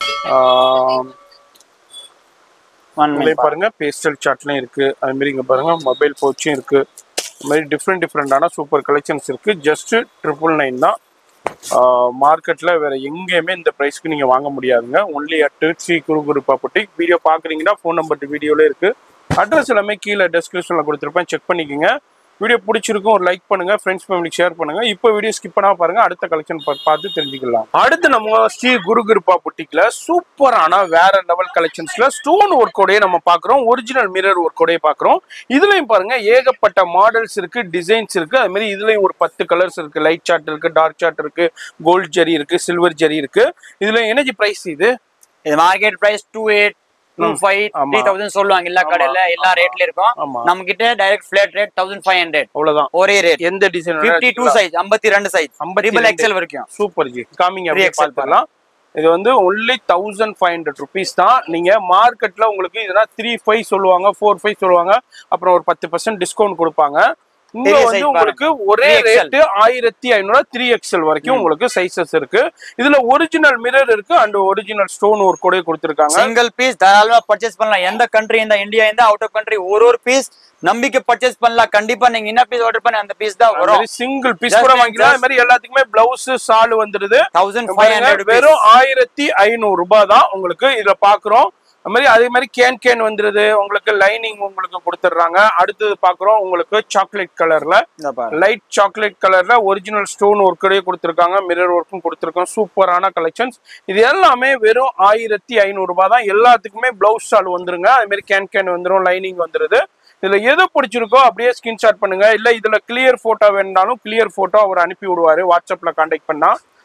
Speaker 1: ஒன்
Speaker 2: உள்ளே பாருங்க பேஸ்டல் சார்ட்லயும் இருக்கு அது மாதிரி இங்க பாருங்க மொபைல் பவுச்சும் இருக்கு அது மாதிரி டிஃப்ரெண்ட் டிஃப்ரெண்டான சூப்பர் கலெக்ஷன்ஸ் இருக்கு ஜஸ்ட் ட்ரிபிள் நைன் தான் மார்க்கெட்ல வேற எங்கேயுமே இந்த பிரைஸ்க்கு நீங்க வாங்க முடியாதுங்க only at Shri Guru Guru property video பாக்குறீங்கன்னா ஃபோன் நம்பர் வீடியோல இருக்கு அட்ரஸ் எல்லாமே கீழே டெஸ்கிரிப்ஷன்ல கொடுத்துருப்பேன் செக் பண்ணிக்கோங்க வீடியோ பிடிச்சிருக்கும் ஒரு லைக் பண்ணுங்க ஃப்ரெண்ட்ஸ் ஃபேமிலிக்கு ஷேர் பண்ணுங்க இப்போ வீடியோ ஸ்கிப் பண்ணாம பாருங்க அடுத்த கலெக்ஷன் பார்த்து தெரிஞ்சுக்கலாம் அடுத்து நம்ம ஸ்ரீ குரு கிருப்பா புட்டிக்ல சூப்பரான வேற லெவல் கலெக்ஷன்ஸ்ல ஸ்டோன் ஒர்க்கோடய நம்ம பாக்குறோம் ஒரிஜினல் மிரர் ஒர்க்கோடய பாக்குறோம் இதுலயும் பாருங்க ஏகப்பட்ட மாடல்ஸ் இருக்கு டிசைன்ஸ் இருக்கு அது மாதிரி இதுலயும் ஒரு பத்து கலர்ஸ் இருக்கு லைட் சார்ட் இருக்கு டார்க் சார்ட் இருக்கு கோல்ட் ஜெரி இருக்கு சில்வர் ஜெரி இருக்கு இதுல எனர்ஜி பிரைஸ் இது
Speaker 1: இது market price two eight two five
Speaker 2: ஆமா.
Speaker 1: த்ரீ தௌசண்ட் சொல்லுவாங்க எல்லா கடையில எல்லா ரேட்ல இருக்கும்
Speaker 2: ஆமா
Speaker 1: நம்ம கிட்ட direct flat rate thousand five hundred
Speaker 2: அவ்வளவுதான்
Speaker 1: ஒரே ரேட்
Speaker 2: எந்த டிசைன்
Speaker 1: பிப்டி டூ சைஸ் ஐம்பத்தி ரெண்டு சைஸ்
Speaker 2: 52
Speaker 1: ட்ரிபிள் எக்ஸல் வரைக்கும்
Speaker 2: சூப்பர் ஜி காமிங்க அப்படியே
Speaker 1: 3XL
Speaker 2: பார்த்துக்கலாம் இது வந்து only thousand five hundred rupees தான் நீங்க மார்க்கெட்ல உங்களுக்கு இதெல்லாம் த்ரீ ஃபைவ் சொல்லுவாங்க ஃபோர் ஃபைவ் சொல்லுவாங்க அப்புறம் ஒரு பத்து பர்சன்ட் டிஸ்கவுண்ட் கொடுப்பாங்க இங்க
Speaker 1: பெரிய
Speaker 2: வந்து
Speaker 1: size
Speaker 2: உங்களுக்கு ஒரே
Speaker 1: 3XL.
Speaker 2: ரேட்டு ஆயிரத்தி ஐநூறு த்ரீ எக்ஸ்எல் வரைக்கும் உங்களுக்கு சைசஸ் இருக்கு இதுல ஒரிஜினல் மிரர் இருக்கு அண்ட் ஒரிஜினல் ஸ்டோன் ஒர்க் கூட கொடுத்துருக்காங்க
Speaker 1: சிங்கிள் பீஸ் தாராளமா பர்ச்சேஸ் பண்ணலாம் எந்த கண்ட்ரி இந்த இந்தியா இந்த அவுட் ஆஃப் கண்ட்ரி ஒரு ஒரு பீஸ் நம்பிக்கை பர்ச்சேஸ் பண்ணலாம் கண்டிப்பா நீங்க என்ன பீஸ் ஆர்டர் பண்ணி அந்த பீஸ் தான் வரும்
Speaker 2: சிங்கிள் பீஸ்
Speaker 1: Just
Speaker 2: கூட
Speaker 1: and
Speaker 2: வாங்கிக்கலாம் அது மாதிரி எல்லாத்துக்குமே பிளவுஸ் சால் வந்துருது
Speaker 1: தௌசண்ட் ஃபைவ்
Speaker 2: பாருங்க,
Speaker 1: ஹண்ட்ரட்
Speaker 2: வெறும் ஆயிரத்தி ஐநூறு ரூபாய் தான் உங்களுக்கு இதுல பாக்குறோம் அது மாதிரி அதே மாதிரி கேன் கேன் வந்துருது உங்களுக்கு லைனிங் உங்களுக்கு கொடுத்துட்றாங்க அடுத்தது பாக்குறோம் உங்களுக்கு சாக்லேட் கலர்ல லைட் சாக்லேட் கலர்ல ஒரிஜினல் ஸ்டோன் ஒர்க்கடே கொடுத்துருக்காங்க மிரர் ஒர்க்கும் கொடுத்துருக்கோம் சூப்பரான கலெக்ஷன்ஸ் இது எல்லாமே வெறும் ஆயிரத்தி ஐநூறு ரூபாய் தான் எல்லாத்துக்குமே பிளவுஸ் ஷால் வந்துருங்க அது மாதிரி கேன் கேன் வந்துரும் லைனிங் வந்துருது இதுல எது பிடிச்சிருக்கோ அப்படியே ஸ்கிரீன்ஷாட் பண்ணுங்க இல்ல இதுல கிளியர் போட்டோ வேணுனாலும் கிளியர் போட்டோ அவர் அனுப்பி விடுவாரு வாட்ஸ்அப்ல கான்டாக்ட் பண்ணா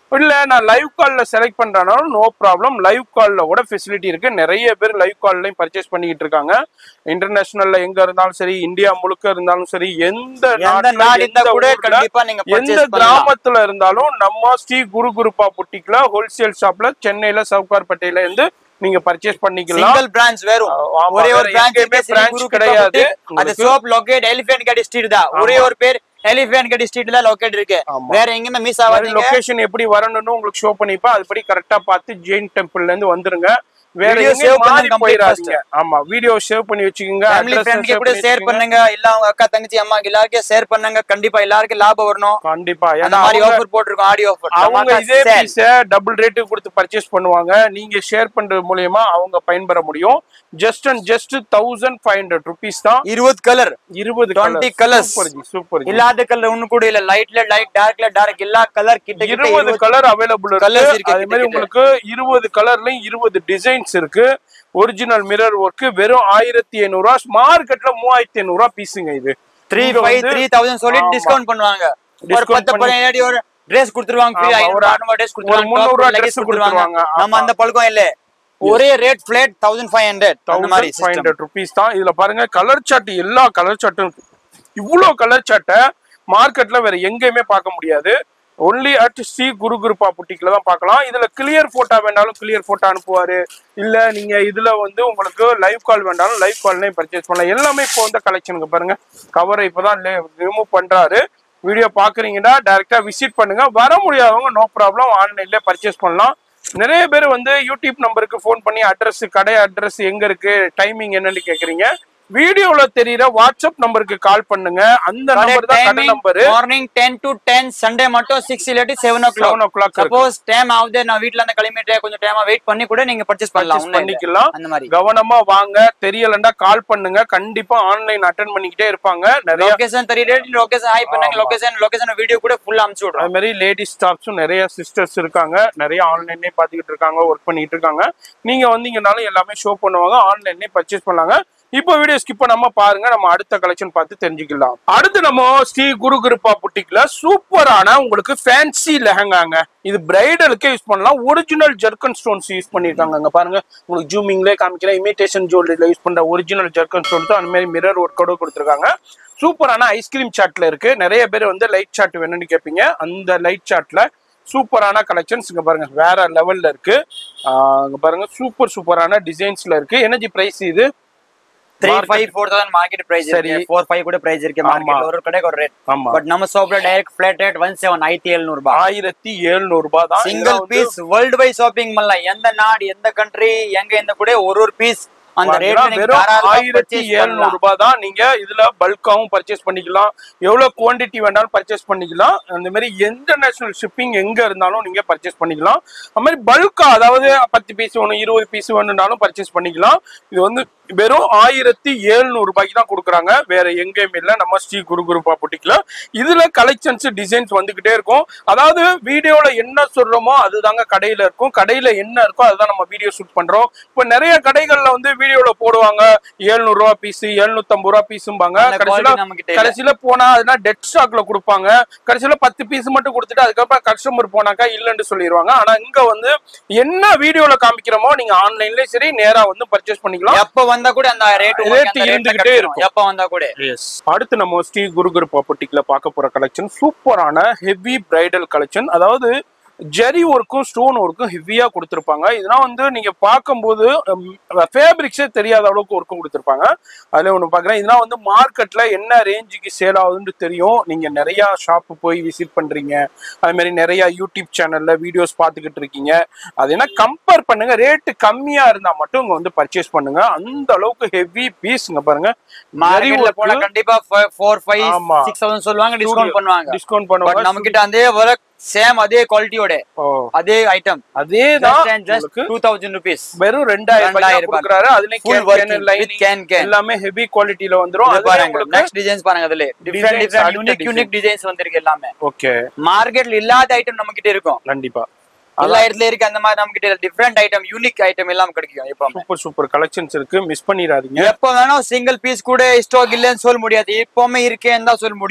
Speaker 2: இல்ல நான் லைவ் கால்ல செலக்ட் பண்றேனாலும் நோ ப்ராப்ளம் லைவ் கால்ல கூட ஃபெசிலிட்டி இருக்கு நிறைய பேர் லைவ் கால்லையும் பர்ச்சேஸ் பண்ணிக்கிட்டு இருக்காங்க இன்டர்நேஷனல்ல எங்க இருந்தாலும் சரி இந்தியா முழுக்க இருந்தாலும் சரி எந்த
Speaker 1: எந்த
Speaker 2: நாட்டுல,
Speaker 1: நாடு இருந்தா
Speaker 2: எந்த
Speaker 1: கூட
Speaker 2: ஊர்ல,
Speaker 1: கண்டிப்பா நீங்க
Speaker 2: எந்த
Speaker 1: பர்ச்சேஸ் பண்ணலாம்
Speaker 2: கிராமத்துல இருந்தாலும் நம்ம ஸ்ரீ குரு குருப்பா புட்டிக்ல ஹோல்சேல் ஷாப்ல சென்னையில சவுகார்பேட்டையில இருந்து நீங்க பர்ச்சேஸ் பண்ணிக்கலாம்
Speaker 1: சிங்கிள் பிரான்ச் வெறும்
Speaker 2: ஆமா,
Speaker 1: ஒரே
Speaker 2: வேற
Speaker 1: ஒரு பிரான்ச்
Speaker 2: எங்கேயுமே branch கிடையாது.
Speaker 1: அது
Speaker 2: உங்களுக்கு.
Speaker 1: Shop locate Elephant Gate street தான் ஒரே ஒரு பேர் எலிஃபென்ட் கடி ஸ்ட்ரீட் தான் லொகேட் இருக்கு
Speaker 2: ஆமா.
Speaker 1: வேற எங்கேயுமே மிஸ் ஆகாதீங்க
Speaker 2: லொகேஷன் எப்படி வரணும்னு உங்களுக்கு ஷோ பண்ணிப்பா அதுபடி கரெக்டா பார்த்து ஜெயின் டெம்பிள்ல இருந்து வந்துருங்க வேற
Speaker 1: Video
Speaker 2: எங்கேயும்
Speaker 1: save பண்ணுங்க
Speaker 2: மாறி
Speaker 1: complete
Speaker 2: போயிடாதீங்க ஆமா வீடியோ சேவ் பண்ணி வச்சுக்கோங்க
Speaker 1: ஃபேமிலி
Speaker 2: address
Speaker 1: ஃப்ரெண்ட்க்கு
Speaker 2: save
Speaker 1: கூட
Speaker 2: பண்ணி
Speaker 1: ஷேர்
Speaker 2: வச்சுக்கோங்க.
Speaker 1: பண்ணுங்க இல்ல அவங்க அக்கா தங்கச்சி அம்மா எல்லாருக்கும் ஷேர் பண்ணுங்க கண்டிப்பா எல்லாருக்கும் லாபம் வரணும்
Speaker 2: கண்டிப்பா
Speaker 1: அந்த
Speaker 2: ஏன்னா
Speaker 1: மாதிரி
Speaker 2: அவங்க-
Speaker 1: ஆஃபர் போட்டிருக்கோம் ஆடியோ
Speaker 2: அவங்க
Speaker 1: ஆஃபர்
Speaker 2: இதே பீஸ டபுள் ரேட்டு கொடுத்து பர்ச்சேஸ் பண்ணுவாங்க நீங்க ஷேர் பண்றது மூலியமா அவங்க பயன்பெற முடியும் just and just thousand five hundred rupees தான்
Speaker 1: இருபது கலர்
Speaker 2: இருபது
Speaker 1: 20 colours.
Speaker 2: Super ji super ji
Speaker 1: இல்லாத கலர் ஒண்ணு கூட இல்ல லைட்ல லைட் டார்க்ல டார்க் எல்லா கலர் கிட்ட கிட்ட
Speaker 2: இருபது
Speaker 1: இருபது
Speaker 2: கலர் அவைலபிள்
Speaker 1: colours
Speaker 2: இருக்கு
Speaker 1: இருக்கு
Speaker 2: அதே மாதிரி
Speaker 1: கிட்ட
Speaker 2: உங்களுக்கு இருபது கலர்லயும் இருபது டிசைன்ஸ் இருக்கு ஒரிஜினல் மிரர் ஒர்க் வெறும் ஆயிரத்தி ஐநூறு ரூபா மார்க்கெட்ல மூவாயிரத்தி ஐநூறு ரூபா பீஸுங்க இது
Speaker 1: த்ரீ
Speaker 2: இங்க
Speaker 1: ஃபைவ்
Speaker 2: வந்து-
Speaker 1: த்ரீ தௌசண்ட் சொல்லி
Speaker 2: ஆமா.
Speaker 1: டிஸ்கவுண்ட் பண்ணுவாங்க ஒரு
Speaker 2: Discount
Speaker 1: பத்து
Speaker 2: பண்ணி-
Speaker 1: பதினேழு ஒரு ட்ரெஸ் கொடுத்துருவாங்க free,
Speaker 2: ஆமா,
Speaker 1: ஐநூறு
Speaker 2: ஒரு-
Speaker 1: அறுநூறு ட்ரெஸ்
Speaker 2: ஒரு முந்நூறு ரூபா dress கொடுத்துருவாங்க.
Speaker 1: நம்ம
Speaker 2: ஆமா.
Speaker 1: அந்த பழக்கம் இல்ல ஒரே rate flat thousand five hundred அந்த மாதிரி
Speaker 2: thousand five
Speaker 1: system.
Speaker 2: Hundred rupees தான் இதுல பாருங்க கலர் சார்ட் எல்லா கலர் சார்ட்டும் இவ்வளோ கலர் சார்ட்டை மார்க்கெட்ல வேற எங்கேயுமே பார்க்க முடியாது ஒன்லி அட் ஸ்ரீ குரு குருப்பா புட்டிக்ல தான் பார்க்கலாம் இதுல கிளியர் போட்டோ வேண்டாலும் கிளியர் போட்டோ அனுப்புவாரு இல்ல நீங்க இதுல வந்து உங்களுக்கு லைவ் கால் வேண்டாலும் லைவ் கால்லையும் பர்ச்சேஸ் பண்ணலாம் எல்லாமே இப்போ வந்து கலெக்ஷனுக்கு பாருங்க கவரை இப்பதான் ரிமூவ் பண்றாரு வீடியோ பாக்குறீங்கன்னா டைரக்டா விசிட் பண்ணுங்க வர முடியாதவங்க நோ ப்ராப்ளம் ஆன்லைன்ல பர்ச்சேஸ் பண்ணலாம் நிறைய பேர் வந்து யூடியூப் நம்பருக்கு ஃபோன் பண்ணி அட்ரஸ் கடை அட்ரஸ் எங்க இருக்கு டைமிங் என்னன்னு கேக்குறீங்க வீடியோல தெரியற வாட்ஸ்அப் நம்பருக்கு கால் பண்ணுங்க அந்த நம்பர் தான் கடை
Speaker 1: timing
Speaker 2: number
Speaker 1: morning ten to ten Sunday மட்டும் சிக்ஸ் இல்லாட்டி seven o
Speaker 2: seven 
Speaker 1: o'clock
Speaker 2: clock
Speaker 1: suppose time ஆகுது நான் வீட்ல இருந்து கிளம்பிட்டு கொஞ்சம் டைமா வெயிட் பண்ணி கூட நீங்க பர்ச்சேஸ் பண்ணலாம் online ல.
Speaker 2: பண்ணிக்கலாம்
Speaker 1: அந்த மாதிரி
Speaker 2: கவனமா வாங்க தெரியலன்னா கால் பண்ணுங்க கண்டிப்பா ஆன்லைன் அட்டன் பண்ணிக்கிட்டே இருப்பாங்க நிறைய
Speaker 1: லொகேஷன் தெரியுது லொகேஷன் ஹாய் பண்ணுங்க லொகேஷன் லொகேஷன் வீடியோ கூட ஃபுல்லா அனுப்பிச்சு விடுறோம்
Speaker 2: அது மாதிரி லேடிஸ் ஸ்டாஃப்ஸும் நிறைய சிஸ்டர்ஸ் இருக்காங்க நிறைய ஆன்லைன்லயே பாத்துக்கிட்டு இருக்காங்க ஒர்க் பண்ணிட்டு இருக்காங்க நீங்க வந்தீங்கனாலும் எல்லாமே ஷோ பண்ணுவாங்க ஆன்லைன்லயே பர்ச்சேஸ் பண்ணலாங்க இப்போ வீடியோ ஸ்கிப் பண்ணாம பாருங்க நம்ம அடுத்த கலெக்ஷன் பார்த்து தெரிஞ்சுக்கலாம் அடுத்து நம்ம ஸ்ரீ குரு கிருப்பா புட்டிக்ல சூப்பரான உங்களுக்கு ஃபேன்சி லெஹங்காங்க இது பிரைடலுக்கே யூஸ் பண்ணலாம் ஒரிஜினல் ஜெர்கன் ஸ்டோன்ஸ் யூஸ் பண்ணிருக்காங்க அங்க பாருங்க உங்களுக்கு ஜூமிங்லேயே காமிக்கிற இமிடேஷன் ஜுவல்லரியில யூஸ் பண்ற ஒரிஜினல் ஜெர்கன் ஸ்டோன்ஸ் அந்த மாதிரி மிரர் ஒர்க்கோட கொடுத்துருக்காங்க சூப்பரான ஐஸ்கிரீம் சாட்ல இருக்கு நிறைய பேர் வந்து லைட் சாட் வேணும்னு கேட்பீங்க அந்த லைட் சாட்ல சூப்பரான கலெக்ஷன்ஸ் இங்க பாருங்க வேற லெவல்ல இருக்கு ஆஹ் இங்க பாருங்க சூப்பர் சூப்பரான டிசைன்ஸ்ல இருக்கு எனர்ஜி பிரைஸ் இது
Speaker 1: three
Speaker 2: Market-
Speaker 1: five four thousand market price
Speaker 2: சரி.
Speaker 1: இருக்கு ஃபோர் ஃபைவ் கூட பிரைஸ் இருக்கு
Speaker 2: ஆமா.
Speaker 1: மார்க்கெட் ஒரு கடைக்கு ஒரு ரேட்
Speaker 2: ஆமா
Speaker 1: பட் நம்ம ஷாப்ல direct flat rate one seven ஆயிரத்தி எழுநூறு ரூபாய்
Speaker 2: ஆயிரத்தி எழுநூறு ரூபாய் தான்
Speaker 1: சிங்கிள்
Speaker 2: இதெல்லாம் வந்து
Speaker 1: பீஸ் வேர்ல்டு வைட் ஷாப்பிங் பண்ணலாம் எந்த நாடு எந்த கண்ட்ரி எங்க எந்த கூட ஒரு ஒரு பீஸ் அந்த
Speaker 2: வாங்கினா
Speaker 1: ரேட்
Speaker 2: வெறும் ஆயிரத்தி எழுநூறு ரூபாய் தான் நீங்க இதுல பல்காவும் பர்ச்சேஸ் பண்ணிக்கலாம் எவ்வளவு குவாண்டிட்டி வேணாலும் பர்ச்சேஸ் பண்ணிக்கலாம் அந்த மாதிரி இன்டர்நேஷனல் ஷிப்பிங் எங்க இருந்தாலும் நீங்க பர்ச்சேஸ் பண்ணிக்கலாம் அந்த மாதிரி பல்கா அதாவது பத்து பீஸ் வேணும் இருபது பீஸ் வேணும்னாலும் பர்ச்சேஸ் பண்ணிக்கலாம் இது வந்து வெறும் ஆயிரத்தி எழுநூறு ரூபாய்க்கு தான் கொடுக்குறாங்க வேற எங்கேயுமே இல்லை நம்ம ஸ்ரீ குரு குருப்பா புட்டிக்கல இதுல கலெக்ஷன்ஸ் டிசைன்ஸ் வந்துகிட்டே இருக்கும் அதாவது வீடியோல என்ன சொல்றோமோ அதுதாங்க கடையில இருக்கும் கடையில என்ன இருக்கோ அதுதான் நம்ம வீடியோ ஷூட் பண்றோம் இப்போ நிறைய கடைகள்ல வந்து வீடியோல போடுவாங்க 700 ரூபா பீஸ் எழுநூத்தம்பது ரூபா பீஸும்பாங்க
Speaker 1: அந்த
Speaker 2: கடைசியில
Speaker 1: quality நம்மகிட்ட இல்ல.
Speaker 2: கடைசியில போனா அதுனா டெட் ஸ்டாக்ல கொடுப்பாங்க கடைசியில பத்து பீஸ் மட்டும் கொடுத்துட்டு அதுக்கப்புறம் கஸ்டமர் போனாக்கா இல்லைன்னு சொல்லிடுவாங்க ஆனா இங்க வந்து என்ன வீடியோல காமிக்கிறோமோ நீங்க ஆன்லைன்லயே சரி நேரா வந்து பர்ச்சேஸ் பண்ணிக்கலாம்
Speaker 1: எப்ப வந்தா கூட அந்த ரேட்
Speaker 2: Rate இருந்துகிட்டே இருக்கும்.
Speaker 1: எப்ப வந்தா கூட
Speaker 2: அடுத்து நம்ம ஸ்ரீ குரு குரு ப்ராப்பர்ட்டிக்குல பார்க்க போற கலெக்ஷன் சூப்பரான ஹெவி பிரைடல் கலெக்ஷன் அதாவது ஜெரி ஒர்க்கும் ஸ்டோன் ஒர்க்கும் ஹெவியா கொடுத்துருப்பாங்க இதெல்லாம் வந்து நீங்க பார்க்கும்போது ஃபேப்ரிக்ஸே தெரியாத அளவுக்கு ஒர்க்கும் கொடுத்துருப்பாங்க அதுல ஒன்று பார்க்குறேன் இதெல்லாம் வந்து மார்க்கெட்ல என்ன ரேஞ்சுக்கு சேல் ஆகுதுன்னு தெரியும் நீங்க நிறைய ஷாப்பு போய் விசிட் பண்றீங்க அது மாதிரி நிறைய யூடியூப் சேனல்ல வீடியோஸ் பார்த்துக்கிட்டு இருக்கீங்க அது என்ன கம்பேர் பண்ணுங்க ரேட்டு கம்மியா இருந்தா மட்டும் இங்க வந்து பர்ச்சேஸ் பண்ணுங்க அந்த அளவுக்கு ஹெவி பீஸ்ங்க பாருங்க
Speaker 1: மார்க்கெட்ல போனா கண்டிப்பா ஃபோர் ஃபைவ்
Speaker 2: ஆமா.
Speaker 1: சிக்ஸ் தௌசண்ட் சொல்லுவாங்க டிஸ்கவுண்ட் பண்ணுவாங்க
Speaker 2: டிஸ்கவுண்ட்
Speaker 1: பட்
Speaker 2: பண்ணுவாங்க
Speaker 1: நம்ம கிட்ட அதே ஒர்க் சேம் அதே குவாலிட்டியோட
Speaker 2: ஓ,
Speaker 1: அதே ஐட்டம்
Speaker 2: அதேதான்
Speaker 1: ஜஸ்ட் அண்ட் ஜஸ்ட்
Speaker 2: உங்களுக்கு
Speaker 1: டூ தௌசண்ட் ருபீஸ்
Speaker 2: வெறும் ரெண்டாயிரம் ரூபாய்
Speaker 1: ரெண்டாயிரம் ரூபாய்.
Speaker 2: கொடுக்குறாரு அதுலயும்
Speaker 1: Full
Speaker 2: can,
Speaker 1: working
Speaker 2: can,
Speaker 1: with
Speaker 2: lining
Speaker 1: can, can.
Speaker 2: எல்லாமே ஹெவி குவாலிட்டில வந்துரும் அதுலயும்
Speaker 1: பாருங்க
Speaker 2: உங்களுக்கு
Speaker 1: நெக்ஸ்ட் டிசைன்ஸ் பாருங்க அதுல டிஃபரெண்ட்
Speaker 2: Designs,
Speaker 1: டிஃபரெண்ட்
Speaker 2: அடுத்த
Speaker 1: யூனிக்
Speaker 2: design.
Speaker 1: யூனிக் டிசைன்ஸ் வந்திருக்கு எல்லாமே
Speaker 2: ஓகே
Speaker 1: மார்க்கெட்ல இல்லாத ஐட்டம் நம்ம கிட்ட இருக்கும்
Speaker 2: கண்டிப்பா
Speaker 1: எல்லா இடத்துல இருக்கு அந்த மாதிரி நம்ம கிட்ட டிஃபரெண்ட் ஐட்டம் யூனிக் ஐட்டம் எல்லாம் கிடைக்கும் இப்போ
Speaker 2: சூப்பர் சூப்பர் கலெக்ஷன்ஸ் இருக்கு மிஸ் பண்ணிடாதீங்க
Speaker 1: எப்ப வேணா சிங்கிள் பீஸ் கூட ஸ்டாக் இல்லைன்னு சொல்ல முடியாது எப்பவுமே இருக்கேன்னு தான் சொல்ல முடியும்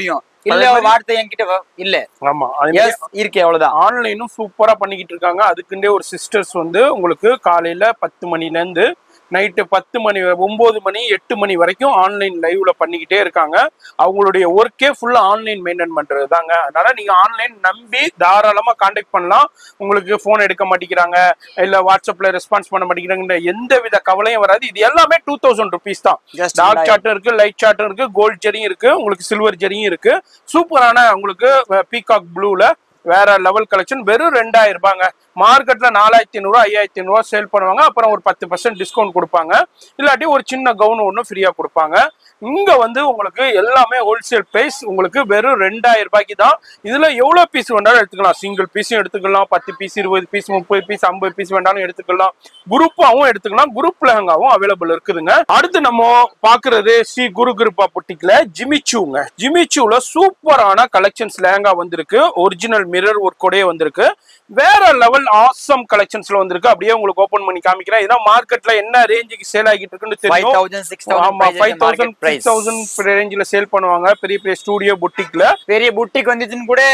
Speaker 1: இல்ல வார்த்தை என்கிட்ட வ- இல்ல
Speaker 2: ஆமா அதே மாதிரி
Speaker 1: எஸ் இருக்கு அவ்வளவுதான்
Speaker 2: ஆன்லைனும் சூப்பரா பண்ணிக்கிட்டு இருக்காங்க அதுக்குண்டே ஒரு சிஸ்டர்ஸ் வந்து உங்களுக்கு காலையில பத்து மணில இருந்து நைட்டு பத்து மணி வரை- ஒன்பது மணி எட்டு மணி வரைக்கும் ஆன்லைன் லைவ்ல பண்ணிக்கிட்டே இருக்காங்க அவங்களுடைய ஒர்க்கே ஃபுல்லா ஆன்லைன் மெயின்டைன் பண்றது தாங்க அதனால நீங்க ஆன்லைன் நம்பி தாராளமா காண்டாக்ட் பண்ணலாம் உங்களுக்கு போன் எடுக்க மாட்டேங்கிறாங்க இல்ல வாட்ஸ்அப்ல ரெஸ்பான்ஸ் பண்ண மாட்டேங்கிறாங்க எந்த வித கவலையும் வராது இது எல்லாமே டூ தௌசண்ட் ருபீஸ் தான்
Speaker 1: Just
Speaker 2: டார்க்
Speaker 1: like-
Speaker 2: சார்ட்டும் இருக்கு லைட் சார்ட்டும் இருக்கு கோல்ட் ஜெரியும் இருக்கு உங்களுக்கு சில்வர் ஜெரியும் இருக்கு சூப்பரான உங்களுக்கு பீகாக் ப்ளூல வேற லெவல் கலெக்ஷன் வெறும் ரெண்டாயிரம் ரூபாங்க மார்க்கெட்ல நாலாயிரத்தி ஐநூறுவா ஐயாயிரத்தி ஐநூறுவா சேல் பண்ணுவாங்க அப்புறம் ஒரு பத்து பர்சன்ட் டிஸ்கவுண்ட் கொடுப்பாங்க இல்லாட்டி ஒரு சின்ன கவுன் ஒன்று ஃப்ரீயா கொடுப்பாங்க இங்க வந்து உங்களுக்கு எல்லாமே ஹோல்சேல் பிரைஸ் உங்களுக்கு வெறும் ரெண்டாயிரம் ரூபாய்க்கு தான் இதுல எவ்வளவு பீஸ் வேணாலும் எடுத்துக்கலாம் சிங்கிள் பீஸும் எடுத்துக்கலாம் பத்து பீஸ் இருபது பீஸ் முப்பது பீஸ் ஐம்பது பீஸ் வேணாலும் எடுத்துக்கலாம் குரூப்பாவும் எடுத்துக்கலாம் குரூப் லெஹங்காவும் அவைலபிள் இருக்குதுங்க அடுத்து நம்ம பாக்குறது ஸ்ரீ குரு கிருப்பா புட்டிக்ல ஜிமிச்சூங்க ஜிமிச்சூல சூப்பரான கலெக்ஷன்ஸ் லெஹங்கா வந்திருக்கு ஒரிஜினல் மிரர் ஒர்க்கோடயே வந்திருக்கு வேற லெவல் ஆசம் கலெக்ஷன்ஸ்ல வந்திருக்கு அப்படியே உங்களுக்கு ஓபன் பண்ணி காமிக்கிறேன் இதெல்லாம் மார்க்கெட்ல என்ன ரேஞ்சுக்கு சேல் ஆகிட்டு இருக்குன்னு
Speaker 1: ஃபைவ்
Speaker 2: தெரியும்
Speaker 1: தௌசண்ட் சிக்ஸ் தௌசண்ட்
Speaker 2: ஆமா five thousand
Speaker 1: market
Speaker 2: six
Speaker 1: price
Speaker 2: thousand ரேஞ்சில் சேல் பண்ணுவாங்க பெரிய பெரிய ஸ்டூடியோ புட்டிக்ல
Speaker 1: பெரிய புட்டிக் வந்துச்சுன்னு கூட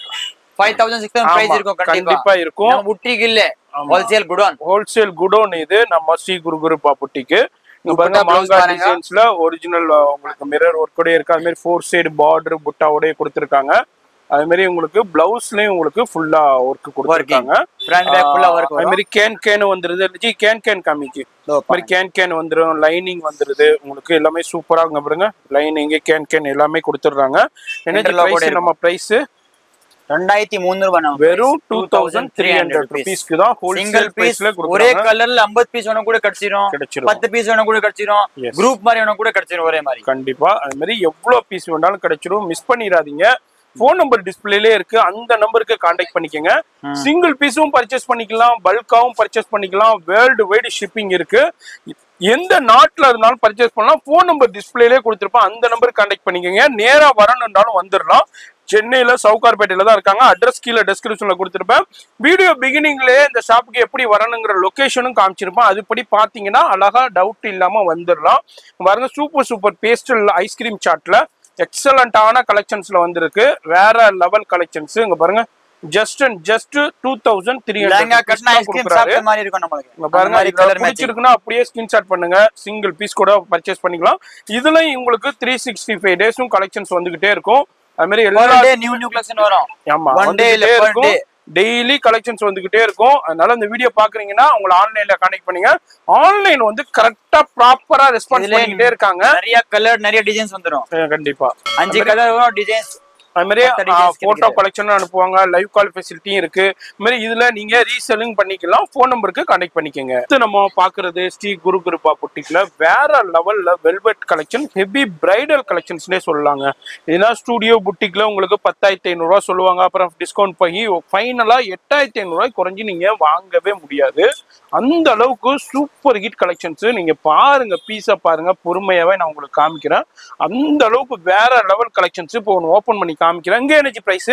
Speaker 1: five thousand six thousand price இருக்கும் கண்டிப்பா
Speaker 2: கண்டிப்பா இருக்கும்
Speaker 1: நம்ம புட்டிக் இல்ல
Speaker 2: ஆமா.
Speaker 1: ஹோல்சேல் குடோன்
Speaker 2: ஹோல்சேல் குடோன் இது நம்ம ஸ்ரீ குரு குருப்பா புட்டிக்கு இங்க பாருங்க
Speaker 1: துப்பட்டா blouse
Speaker 2: மாங்கா
Speaker 1: பாருங்க.
Speaker 2: டிசைன்ஸ்ல ஒரிஜினல் உங்களுக்கு மிரர் ஒர்க்கோட இருக்கு அது மாதிரி ஃபோர் சைடு பார்டர் புட்டாவோடய கொடுத்துருக்காங்க அது மாதிரி உங்களுக்கு பிளவுஸ்லயும் உங்களுக்கு ஃபுல்லா ஒர்க் கொடுத்துருக்காங்க
Speaker 1: ஃப்ரண்ட் பேக் ஃபுல்லா ஒர்க்
Speaker 2: அது
Speaker 1: வரும்
Speaker 2: மாதிரி கேன் கேன் வந்துருது ஜி கேன் கேன் காமிக்கு
Speaker 1: இதோ
Speaker 2: அது மாதிரி கேன் கேன் வந்துரும் லைனிங் வந்துருது உங்களுக்கு எல்லாமே சூப்பரா இங்க பாருங்க லைனிங் கேன் கேன் எல்லாமே கொடுத்துடுறாங்க என்ன
Speaker 1: Interlock ஓட
Speaker 2: பிரைஸ் நம்ம பிரைஸ்
Speaker 1: ரெண்டாயிரத்தி முந்நூறு ரூபாய் நம்ம
Speaker 2: வெறும் டூ தௌசண்ட் த்ரீ ஹண்ட்ரட் ருபீஸ்க்கு தான்
Speaker 1: சிங்கிள்
Speaker 2: ஹோல்சேல்
Speaker 1: பீஸ்
Speaker 2: பிரைஸ்ல
Speaker 1: ஒரே
Speaker 2: கொடுக்குறாங்க
Speaker 1: கலர்ல 50 பீஸ் வேணும் கூட கிடைச்சிரும்
Speaker 2: கிடைச்சிரும்
Speaker 1: பத்து பீஸ் வேணும் கூட கிடைச்சிரும்
Speaker 2: Yes.
Speaker 1: குரூப் மாதிரி வேணும் கூட கிடைச்சிரும் ஒரே மாதிரி
Speaker 2: கண்டிப்பா அது மாதிரி எவ்வளவு பீஸ் வேணாலும் கிடைச்சிரும் மிஸ் பண்ணிடாதீங்க ஃபோன் நம்பர் டிஸ்பிளேலே இருக்கு அந்த நம்பருக்கு காண்டாக்ட் பண்ணிக்கங்க சிங்கிள் பீஸும் பர்ச்சேஸ் பண்ணிக்கலாம் பல்காவும் பர்ச்சேஸ் பண்ணிக்கலாம் வேர்ல்டு வைடு ஷிப்பிங் இருக்கு எந்த நாட்டுல இருந்தாலும் பர்ச்சேஸ் பண்ணலாம் ஃபோன் நம்பர் டிஸ்பிளேலே கொடுத்துருப்போம் அந்த நம்பருக்கு காண்டாக்ட் பண்ணிக்கங்க நேரா வரணும்னாலும் வந்துடலாம் சென்னையில சவுகார்பேட்டையில தான் இருக்காங்க அட்ரஸ் கீழே டெஸ்கிரிப்ஷன்ல கொடுத்துருப்பேன் வீடியோ பிகினிங்லயே இந்த ஷாப்புக்கு எப்படி வரணுங்கிற லொகேஷனும் காமிச்சிருப்பேன் அதுபடி பாத்தீங்கன்னா அழகா டவுட் இல்லாம வந்துடலாம் பாருங்க சூப்பர் சூப்பர் பேஸ்டல் ஐஸ்கிரீம் சாட்ல எக்ஸலண்டான கலெக்ஷன்ஸ்ல வந்திருக்கு வேற லெவல் கலெக்ஷன்ஸ் இங்க பாருங்க just and just two thousand three
Speaker 1: lehenga கட்டினா
Speaker 2: ஹண்ட்ரட்
Speaker 1: ஐஸ்கிரீம்
Speaker 2: கொடுக்குறாரு
Speaker 1: சாப்பிட்ட மாதிரி இருக்கும் நம்மளுக்கு
Speaker 2: இங்க
Speaker 1: அந்த
Speaker 2: பாருங்க
Speaker 1: மாதிரி
Speaker 2: இதுல
Speaker 1: கலர் மேட்சிங்
Speaker 2: பிடிச்சிருக்குன்னா அப்படியே ஸ்கிரீன்ஷாட் பண்ணுங்க சிங்கிள் பீஸ் கூட பர்ச்சேஸ் பண்ணிக்கலாம் இதுலயும் உங்களுக்கு த்ரீ சிக்ஸ்டி ஃபைவ் டேஸும் கலெக்ஷன்ஸ் வந்துகிட்டே இருக்கும் அது மாதிரி எல்லா
Speaker 1: டே நியூ நியூ கலெக்ஷன் வரும்
Speaker 2: ஆமா
Speaker 1: One day இல்ல,
Speaker 2: வந்துகிட்டே
Speaker 1: per
Speaker 2: இருக்கும்
Speaker 1: day.
Speaker 2: டெய்லி கலெக்ஷன்ஸ் வந்துகிட்டே இருக்கும் அதனால இந்த வீடியோ பாக்குறீங்கன்னா உங்களை ஆன்லைன்ல கனெக்ட் பண்ணுங்க ஆன்லைன் வந்து கரெக்டா ப்ராப்பரா ரெஸ்பான்ஸ்
Speaker 1: இதுல
Speaker 2: பண்ணிக்கிட்டே இருக்காங்க
Speaker 1: நிறைய கலர் நிறைய டிசைன்ஸ் வந்துரும்
Speaker 2: அஹ் கண்டிப்பா
Speaker 1: அஞ்சு கலர் வரும் டிசைன்ஸ்
Speaker 2: அது மாதிரி
Speaker 1: மத்த designs
Speaker 2: போட்டோ
Speaker 1: கிடைக்காது.
Speaker 2: கலெக்ஷன் அனுப்புவாங்க லைவ் கால் ஃபெசிலிட்டியும் இருக்கு இது மாதிரி இதுல நீங்க ரீசெல்லிங் பண்ணிக்கலாம் ஃபோன் நம்பருக்கு கான்டாக்ட் பண்ணிக்கோங்க அடுத்து நம்ம பாக்குறது ஸ்ரீ குரு குருப்பா புட்டிக்ல வேற லெவல்ல வெல்வெட் கலெக்ஷன் ஹெவி பிரைடல் கலெக்ஷன்ஸ்னே சொல்லலாங்க ஏன்னா ஸ்டூடியோ புட்டிக்ல உங்களுக்கு பத்தாயிரத்தி ஐநூறுரூவா சொல்லுவாங்க அப்புறம் டிஸ்கவுண்ட் பண்ணி ஃபைனலா எட்டாயிரத்தி ஐநூறுரூவாய் குறைஞ்சி நீங்க வாங்கவே முடியாது அந்த அளவுக்கு சூப்பர் ஹிட் கலெக்ஷன்ஸ் நீங்க பாருங்க பீஸை பாருங்க பொறுமையாவே நான் உங்களுக்கு காமிக்கிறேன் அந்த அளவுக்கு வேற லெவல் கலெக்ஷன்ஸ் இப்போ ஒன்று ஓப்பன் பண்ணி காமிக்கிறேன் இங்க என்னச்சு price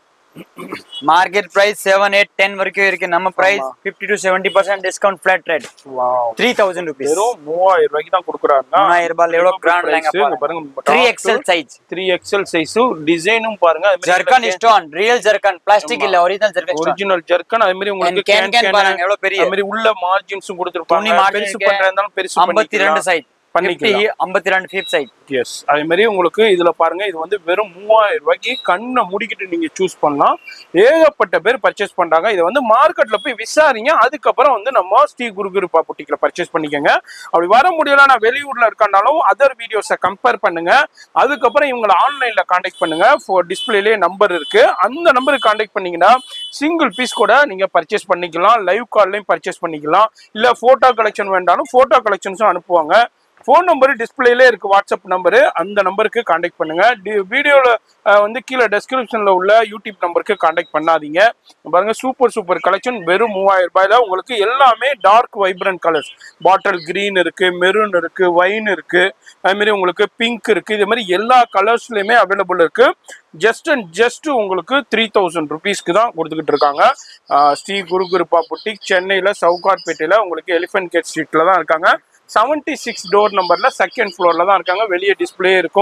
Speaker 1: market price seven eight ten வரைக்கும் இருக்கு நம்ம price fifty to seventy percent discount flat rate three thousand rupees
Speaker 2: வெறும் மூவாயிரம் ரூபாய்க்கு தான் கொடுக்குறாங்க
Speaker 1: மூணாயிரம் ரூபாய் எவ்வளவு கிராண்ட் லேங்க
Speaker 2: பாருங்க
Speaker 1: three XL size
Speaker 2: three XL சைஸும் டிசைனும் பாருங்க
Speaker 1: zircon stone real zircon plastic இல்ல ஒரிஜினல் ஜர்கன்
Speaker 2: ஒரிஜினல் ஜர்க்கன் அது மாதிரி உங்களுக்கு
Speaker 1: கேன் கேன் பாருங்க எவ்வளவு பெரிய
Speaker 2: அது மாதிரி உள்ள மார்ஜின்ஸும்
Speaker 1: துணி
Speaker 2: கொடுத்துருப்பாங்க
Speaker 1: margin
Speaker 2: பெருசு
Speaker 1: இருக்கு.
Speaker 2: பண்றதா இருந்தாலும் பெருசு
Speaker 1: ஐம்பத்தி ரெண்டு சைஸ்
Speaker 2: பண்ணிக்கலாம்
Speaker 1: ஐம்பத்தி ரெண்டு ஃபீட் சைஸ்
Speaker 2: எஸ் அதே மாதிரி உங்களுக்கு இதுல பாருங்க இது வந்து வெறும் மூவாயிரம் ரூபாய்க்கு கண்ணை மூடிக்கிட்டு நீங்க சூஸ் பண்ணலாம் ஏகப்பட்ட பேர் பர்ச்சேஸ் பண்றாங்க இதை வந்து மார்க்கெட்ல போய் விசாரிங்க அதுக்கப்புறம் வந்து நம்ம ஸ்ரீ குரு குருப்பா புட்டிக்கில் பர்ச்சேஸ் பண்ணிக்கோங்க அப்படி வர முடியல நான் வெளியூர்ல இருக்கனாலும் அதர் வீடியோஸை கம்பேர் பண்ணுங்க அதுக்கப்புறம் இவங்களை ஆன்லைன்ல காண்டாக்ட் பண்ணுங்க டிஸ்பிளேலேயே நம்பர் இருக்கு அந்த நம்பருக்கு காண்டாக்ட் பண்ணீங்கன்னா சிங்கிள் பீஸ் கூட நீங்க பர்ச்சேஸ் பண்ணிக்கலாம் லைவ் கால்லையும் பர்ச்சேஸ் பண்ணிக்கலாம் இல்ல போட்டோ கலெக்ஷன் வேண்டாலும் போட்டோ கலெக்ஷன்ஸும் அனுப்புவாங்க ஃபோன் நம்பர் டிஸ்பிளேல இருக்கு வாட்ஸ்அப் நம்பரு அந்த நம்பருக்கு காண்டாக்ட் பண்ணுங்க வீடியோல வந்து கீழே டெஸ்கிரிப்ஷன்ல உள்ள யூடியூப் நம்பருக்கு காண்டாக்ட் பண்ணாதீங்க பாருங்க சூப்பர் சூப்பர் கலெக்ஷன் வெறும் மூவாயிரம் ரூபாயில உங்களுக்கு எல்லாமே dark vibrant colours bottle green இருக்கு மெரூன் இருக்கு வைன் இருக்கு அது மாதிரி உங்களுக்கு பிங்க் இருக்கு இது மாதிரி எல்லா கலர்ஸ்லயுமே அவைலபிள் இருக்கு ஜஸ்ட் அண்ட் ஜஸ்ட் உங்களுக்கு த்ரீ தௌசண்ட் ருபீஸ்க்கு தான் கொடுத்துக்கிட்டு இருக்காங்க ஆஹ் ஸ்ரீ குரு குருப்பா புட்டிக் சென்னையில சவுகார்பேட்டையில உங்களுக்கு எலிஃபென்ட் கேட் ஸ்ட்ரீட்ல தான் இருக்காங்க செவன்டி சிக்ஸ் டோர் நம்பர்ல செகண்ட் ஃப்ளோர்ல தான் இருக்காங்க வெளியே டிஸ்பிளே இருக்கும்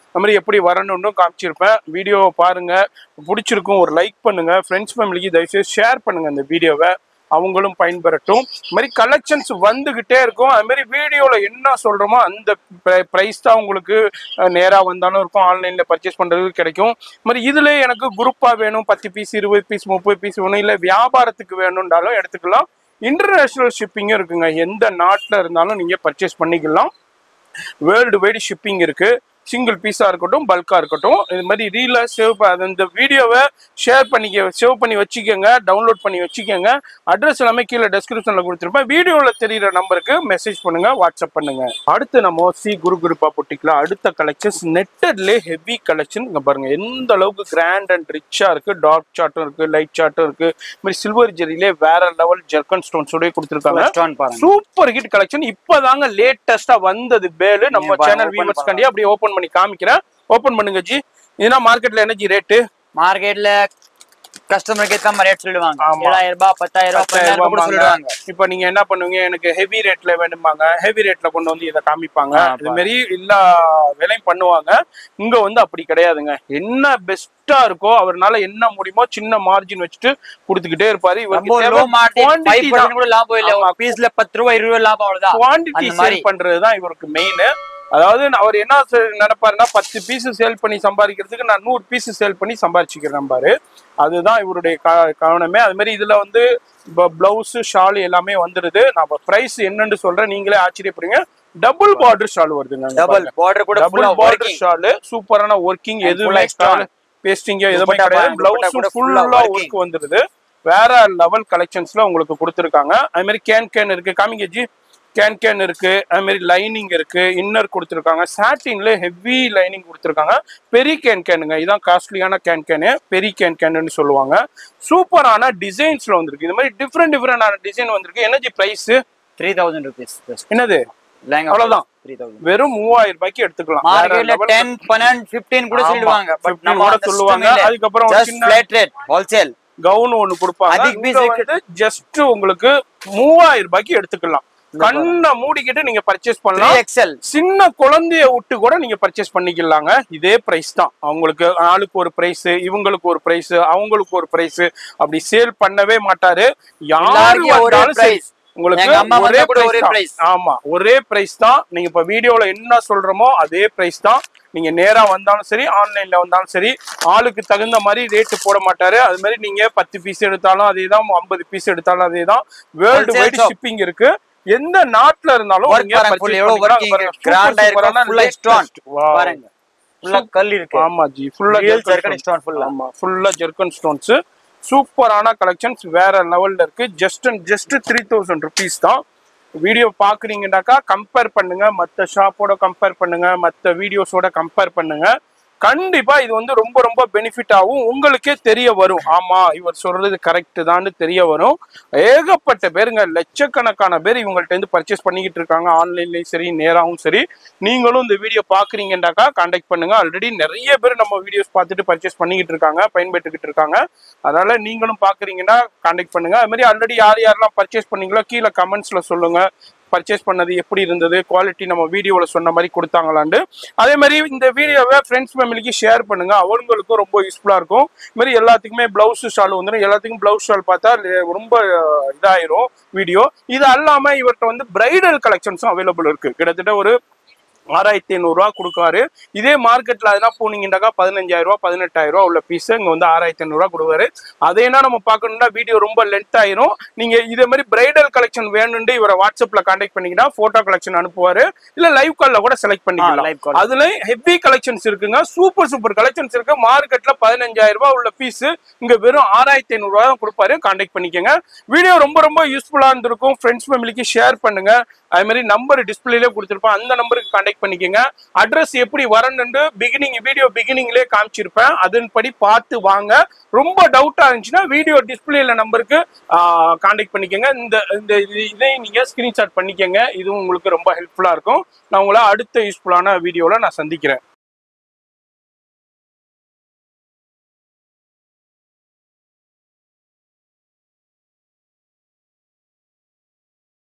Speaker 2: அது மாதிரி எப்படி வரணும்னு காமிச்சிருப்பேன் வீடியோ பாருங்க பிடிச்சிருக்கும் ஒரு லைக் பண்ணுங்க ஃப்ரெண்ட்ஸ் ஃபேமிலிக்கு தயவுசெய்து ஷேர் பண்ணுங்க இந்த வீடியோவை அவங்களும் பயன்பெறட்டும் இது மாதிரி கலெக்ஷன்ஸ் வந்துகிட்டே இருக்கும் அது மாதிரி வீடியோல என்ன சொல்றோமோ அந்த ப்ரைஸ் தான் உங்களுக்கு அஹ், நேரா வந்தாலும் இருக்கும் ஆன்லைன்ல பர்ச்சேஸ் பண்றதுக்கு கிடைக்கும் இது மாதிரி இதுல எனக்கு குரூப்பா வேணும் பத்து பீஸ் இருபது பீஸ் முப்பது பீஸ் வேணும் இல்ல வியாபாரத்துக்கு வேணும்னாலும் எடுத்துக்கலாம் இன்டர்நேஷனல் ஷிப்பிங்கும் இருக்குங்க எந்த நாட்டில் இருந்தாலும் நீங்க பர்ச்சேஸ் பண்ணிக்கலாம் வேர்ல்டு வைடு ஷிப்பிங் இருக்கு சிங்கிள் பீஸா இருக்கட்டும் பல்கா இருக்கட்டும் இது மாதிரி ரீல சேவ் இந்த வீடியோவை ஷேர் பண்ணிக்க சேவ் பண்ணி வச்சுக்கோங்க டவுன்லோட் பண்ணி வச்சுக்கோங்க அட்ரஸ் எல்லாமே கீழே டெஸ்கிரிப்ஷன்ல கொடுத்துருப்பேன் வீடியோவில் தெரியுற நம்பருக்கு மெசேஜ் பண்ணுங்க வாட்ஸ்அப் பண்ணுங்க அடுத்து நம்ம சி குரு குருப்பா பொட்டிக்கல அடுத்த கலெக்ஷன்ஸ் நெட்டட்ல ஹெவி கலெக்ஷன் இங்க பாருங்க எந்த அளவுக்கு கிராண்ட் அண்ட் ரிச்சா இருக்கு டார்க் சார்ட்டும் இருக்கு லைட் சார்ட்டும் இருக்கு இது மாதிரி சில்வர் ஜெரிலே வேற லெவல் ஜெர்கன் ஸ்டோன்ஸோடய கொடுத்துருக்காங்க
Speaker 1: ஸ்டோன் பாருங்க
Speaker 2: சூப்பர் ஹிட் கலெக்ஷன் இப்பதாங்க லேட்டஸ்டா வந்தது பேலு நம்ம
Speaker 1: நீங்க பாருங்க,
Speaker 2: சேனல்
Speaker 1: open
Speaker 2: வியூவர்ஸ் கண்டி அப்படியே ஓபன் பண்ணி காமிக்கிறேன் ஓபன் பண்ணுங்க ஜி இதுனா மார்க்கெட்ல என்ன ஜி ரேட்டு
Speaker 1: மார்க்கெட்ல கஸ்டமருக்கு ஏத்த மாதிரி ரேட் சொல்லுவாங்க
Speaker 2: ஆமா.
Speaker 1: ஏழாயிரம் ரூபாய் பத்தாயிரம் ரூபாய் பத்தாயிரம் ரூபாய் கூட சொல்லுவாங்க
Speaker 2: இப்போ நீங்க என்ன பண்ணுவீங்க எனக்கு ஹெவி ரேட்ல வேணும்பாங்க ஹெவி ரேட்ல கொண்டு வந்து இதை காமிப்பாங்க
Speaker 1: ஆ,
Speaker 2: இது மாதிரி எல்லா வேலையும் பண்ணுவாங்க இங்க வந்து அப்படி கிடையாதுங்க என்ன பெஸ்டா இருக்கோ அவர்னால என்ன முடியுமோ சின்ன மார்ஜின் வச்சுட்டு கொடுத்துக்கிட்டே இருப்பாரு
Speaker 1: ரொம்ப
Speaker 2: இவருக்கு
Speaker 1: லோ மார்க்கெட்
Speaker 2: quantity
Speaker 1: ஃபைவ்
Speaker 2: தான்.
Speaker 1: கூட லாபம் இல்ல ஒரு பீஸ்ல பத்து ரூபாய் இருபது ரூபாய் லாபம் அவ்வளவுதான்
Speaker 2: குவாண்டிட்டி
Speaker 1: அந்த மாதிரி.
Speaker 2: சேல் பண்றதுதான் இவருக்கு மெயின் அதாவது அவர் என்ன செ- நினைப்பாருன்னா பத்து பீஸ் சேல் பண்ணி சம்பாதிக்கிறதுக்கு நான் நூறு பீஸ் சேல் பண்ணி சம்பாதிச்சுக்கிறேன் பாரு அதுதான் இவருடைய க- கவனமே அது மாதிரி இதுல வந்து பிளவுஸ் ஷால் எல்லாமே வந்துருது நான் பிரைஸ் என்னன்னு சொல்றேன் நீங்களே ஆச்சரியப்படுங்க டபுள் பார்டர் ஷால் வருதுங்க
Speaker 1: டபுள் பார்டர் கூட
Speaker 2: டபுள்
Speaker 1: ஃபுல்லா
Speaker 2: பார்டர்
Speaker 1: ஒர்க்கிங்
Speaker 2: ஷால் சூப்பரான ஒர்க்கிங்
Speaker 1: And
Speaker 2: எதுவுமே
Speaker 1: full extra.
Speaker 2: பேஸ்டிங்க எதுவுமே
Speaker 1: துப்பட்டா
Speaker 2: கிடையாது
Speaker 1: பாருங்க, துப்பட்டா
Speaker 2: பிளவுஸும்
Speaker 1: கூட full ஆ
Speaker 2: ஃபுல்லா
Speaker 1: working.
Speaker 2: ஒர்க் வந்துருது வேற லெவல் கலெக்ஷன்ஸ்ல உங்களுக்கு கொடுத்துருக்காங்க அது மாதிரி கேன் கேன் இருக்கு காமிங்க ஜி கேன் கேன் இருக்கு அது மாதிரி லைனிங் இருக்கு இன்னர் கொடுத்துருக்காங்க சாட்டின்ல ஹெவி லைனிங் கொடுத்துருக்காங்க பெரிய கேன் கேனுங்க இதான் காஸ்ட்லியான கேன் கேனு பெரிய கேன் கேன்னு சொல்லுவாங்க சூப்பரான டிசைன்ஸ்ல வந்திருக்கு இது மாதிரி டிஃப்ரெண்ட் டிஃப்ரெண்டான டிசைன் வந்திருக்கு energy price
Speaker 1: three thousand rupees
Speaker 2: என்னது
Speaker 1: லேங்கா
Speaker 2: அவ்வளவுதான்.
Speaker 1: த்ரீ தௌசண்ட்
Speaker 2: வெறும் மூவாயிரம் ரூபாய்க்கு எடுத்துக்கலாம் வேற
Speaker 1: மார்க்கெட்ல
Speaker 2: level
Speaker 1: டென் பன்னெண்டு பிப்டீன் கூட
Speaker 2: ஆமா,
Speaker 1: சொல்லுவாங்க பட்
Speaker 2: 15
Speaker 1: நம்ம
Speaker 2: கூட சொல்லுவாங்க. அதுக்கப்புறம் ஒரு
Speaker 1: ஜஸ்ட்
Speaker 2: சின்ன-
Speaker 1: ஃபிளாட் ரேட் ஹோல்சேல்
Speaker 2: கவுன் ஒண்ணு கொடுப்பாங்க
Speaker 1: அதிக piece
Speaker 2: இங்க
Speaker 1: இருக்கு.
Speaker 2: வந்து ஜஸ்ட் உங்களுக்கு மூவாயிரம் ரூபாய்க்கு எடுத்துக்கலாம் கண்ணை மூடிக்கிட்டு நீங்க பர்ச்சேஸ்
Speaker 1: த்ரீ
Speaker 2: பண்ணலாம்
Speaker 1: எக்ஸ்எல்
Speaker 2: சின்ன குழந்தைய விட்டு கூட நீங்க பர்ச்சேஸ் பண்ணிக்கலாங்க இதே பிரைஸ் தான் அவங்களுக்கு ஆளுக்கு ஒரு பிரைஸ் இவங்களுக்கு ஒரு பிரைஸ் அவங்களுக்கு ஒரு பிரைஸ் அப்படி சேல் பண்ணவே மாட்டாரு யாரு
Speaker 1: எல்லாருக்கும் ஒரே
Speaker 2: வந்தாலும் சரி
Speaker 1: price.
Speaker 2: உங்களுக்கு
Speaker 1: எங்க அம்மா
Speaker 2: ஒரே
Speaker 1: வந்தா கூட ஒரே
Speaker 2: பிரைஸ்
Speaker 1: price.
Speaker 2: ஆமா ஒரே பிரைஸ் தான் நீங்க இப்ப வீடியோல என்ன சொல்றோமோ அதே பிரைஸ் தான் நீங்க நேரா வந்தாலும் சரி ஆன்லைன்ல வந்தாலும் சரி ஆளுக்கு தகுந்த மாதிரி ரேட் போட மாட்டாரு அது மாதிரி நீங்க பத்து பீஸ் எடுத்தாலும் அதே தான் ஐம்பது பீஸ் எடுத்தாலும் அதே தான் world
Speaker 1: Wholesale
Speaker 2: wide
Speaker 1: shop.
Speaker 2: Shipping இருக்கு எந்த நாட்டுல இருந்தாலும்
Speaker 1: Work
Speaker 2: நீங்க
Speaker 1: பாருங்க,
Speaker 2: purchase
Speaker 1: full எவ்வளவு
Speaker 2: பண்ணிக்கலாம்.
Speaker 1: working
Speaker 2: பாருங்க,
Speaker 1: இருக்கு. Grand ஆ
Speaker 2: super
Speaker 1: இருக்கு,
Speaker 2: சூப்பரான
Speaker 1: full ஆ stone.
Speaker 2: latest. Wow.
Speaker 1: பாருங்க ஃபுல்லா கல் இருக்கு
Speaker 2: ஆமா ஜி ஃபுல்லா
Speaker 1: Real zircon stone full ஆ.
Speaker 2: ஆமா ஃபுல்லா ஜெர்கன் ஸ்டோன்ஸ் சூப்பரான கலெக்ஷன்ஸ் வேற லெவல்ல இருக்கு just and just three thousand rupees தான் வீடியோ பாக்குறீங்கன்னாக்கா கம்பேர் பண்ணுங்க மத்த ஷாப்போட கம்பேர் பண்ணுங்க மத்த வீடியோஸோட கம்பேர் பண்ணுங்க கண்டிப்பா இது வந்து ரொம்ப ரொம்ப பெனிஃபிட் ஆகும் உங்களுக்கே தெரிய வரும் ஆமா இவர் சொல்றது கரெக்ட் தான்னு தெரிய வரும் ஏகப்பட்ட பேருங்க லட்சக்கணக்கான பேர் இவங்கள்ட்ட இருந்து பர்ச்சேஸ் பண்ணிக்கிட்டு இருக்காங்க ஆன்லைன்லயும் சரி நேராவும் சரி நீங்களும் இந்த வீடியோ பாக்குறீங்கன்னாக்கா கான்டாக்ட் பண்ணுங்க ஆல்ரெடி நிறைய பேர் நம்ம வீடியோஸ் பார்த்துட்டு பர்ச்சேஸ் பண்ணிக்கிட்டு இருக்காங்க பயன்பெற்றுக்கிட்டு இருக்காங்க அதனால நீங்களும் பாக்குறீங்கன்னா கான்டாக்ட் பண்ணுங்க அது மாதிரி ஆல்ரெடி யார் யாரெல்லாம் பர்ச்சேஸ் பண்ணீங்களோ கீழே கமெண்ட்ஸ்ல சொல்லுங்க பர்ச்சேஸ் பண்ணது எப்படி இருந்தது குவாலிட்டி நம்ம வீடியோவில் சொன்ன மாதிரி கொடுத்தாங்களாண்டு அதே மாதிரி இந்த வீடியோவை ஃப்ரெண்ட்ஸ் ஃபேமிலிக்கு ஷேர் பண்ணுங்க அவங்களுக்கும் ரொம்ப யூஸ்ஃபுல்லாக இருக்கும் இது மாதிரி எல்லாத்துக்குமே பிளவுஸ் ஷால் வந்துடும் எல்லாத்துக்கும் பிளவுஸ் ஷால் பார்த்தா லே- ரொம்ப அஹ், இதாயிரும் வீடியோ இது அல்லாம இவர்கிட்ட வந்து பிரைடல் கலெக்ஷன்ஸும் அவைலபிள் இருக்கு கிட்டத்தட்ட ஒரு ஆறாயிரத்தி ஐநூறுரூவா கொடுக்காரு இதே மார்க்கெட்ல அதெல்லாம் போனீங்கன்னாக்கா பதினஞ்சாயிரம் ரூபா பதினெட்டாயிரம் ரூபா உள்ள பீஸ் இங்க வந்து ஆறாயிரத்தி ஐநூறுரூவா கொடுக்குறாரு அதைனா நம்ம பார்க்கணும்னா வீடியோ ரொம்ப லென்த் ஆயிரும் நீங்க இதே மாதிரி பிரைடல் கலெக்ஷன் வேணும்னு இவரை வாட்ஸ்அப்ல கான்டாக்ட் பண்ணீங்கன்னா போட்டோ கலெக்ஷன் அனுப்புவாரு இல்ல லைவ் கால்ல கூட செலக்ட் பண்ணிக்கலாம்
Speaker 1: live call.
Speaker 2: அதுல ஹெவி கலெக்ஷன்ஸ் இருக்குங்க சூப்பர் சூப்பர் கலெக்ஷன்ஸ் இருக்கு மார்க்கெட்ல பதினஞ்சாயிரம் ரூபாய் உள்ள பீஸ் இங்க வெறும் ஆறாயிரத்தி ஐநூறு ரூபாய் தான் கொடுப்பாரு கான்டாக்ட் பண்ணிக்கோங்க வீடியோ ரொம்ப ரொம்ப யூஸ்ஃபுல்லா இருந்திருக்கும் ஃப்ரெண்ட்ஸ் ஃபேமிலிக்கு ஷேர் பண்ணுங்க அதே மாதிரி நம்பர் டிஸ்பிளேல கொடுத்துருப்பேன் அந்த நம்பருக்கு கான்டாக்ட் பண்ணிக்கோங்க அட்ரஸ் எப்படி வரணும்னு பிகினிங் வீடியோ பிகினிங்லேயே காமிச்சிருப்பேன் அதன்படி பார்த்து வாங்க ரொம்ப டவுட்டா இருந்துச்சுன்னா வீடியோ டிஸ்பிளேல நம்பருக்கு கான்டாக்ட் பண்ணிக்கோங்க இந்த இந்த இது- இதை நீங்க ஸ்கிரீன்ஷாட் பண்ணிக்கோங்க இதுவும் உங்களுக்கு ரொம்ப ஹெல்ப்ஃபுல்லா இருக்கும் நான் உங்களை அடுத்த யூஸ்ஃபுல்லான வீடியோல நான் சந்திக்கிறேன்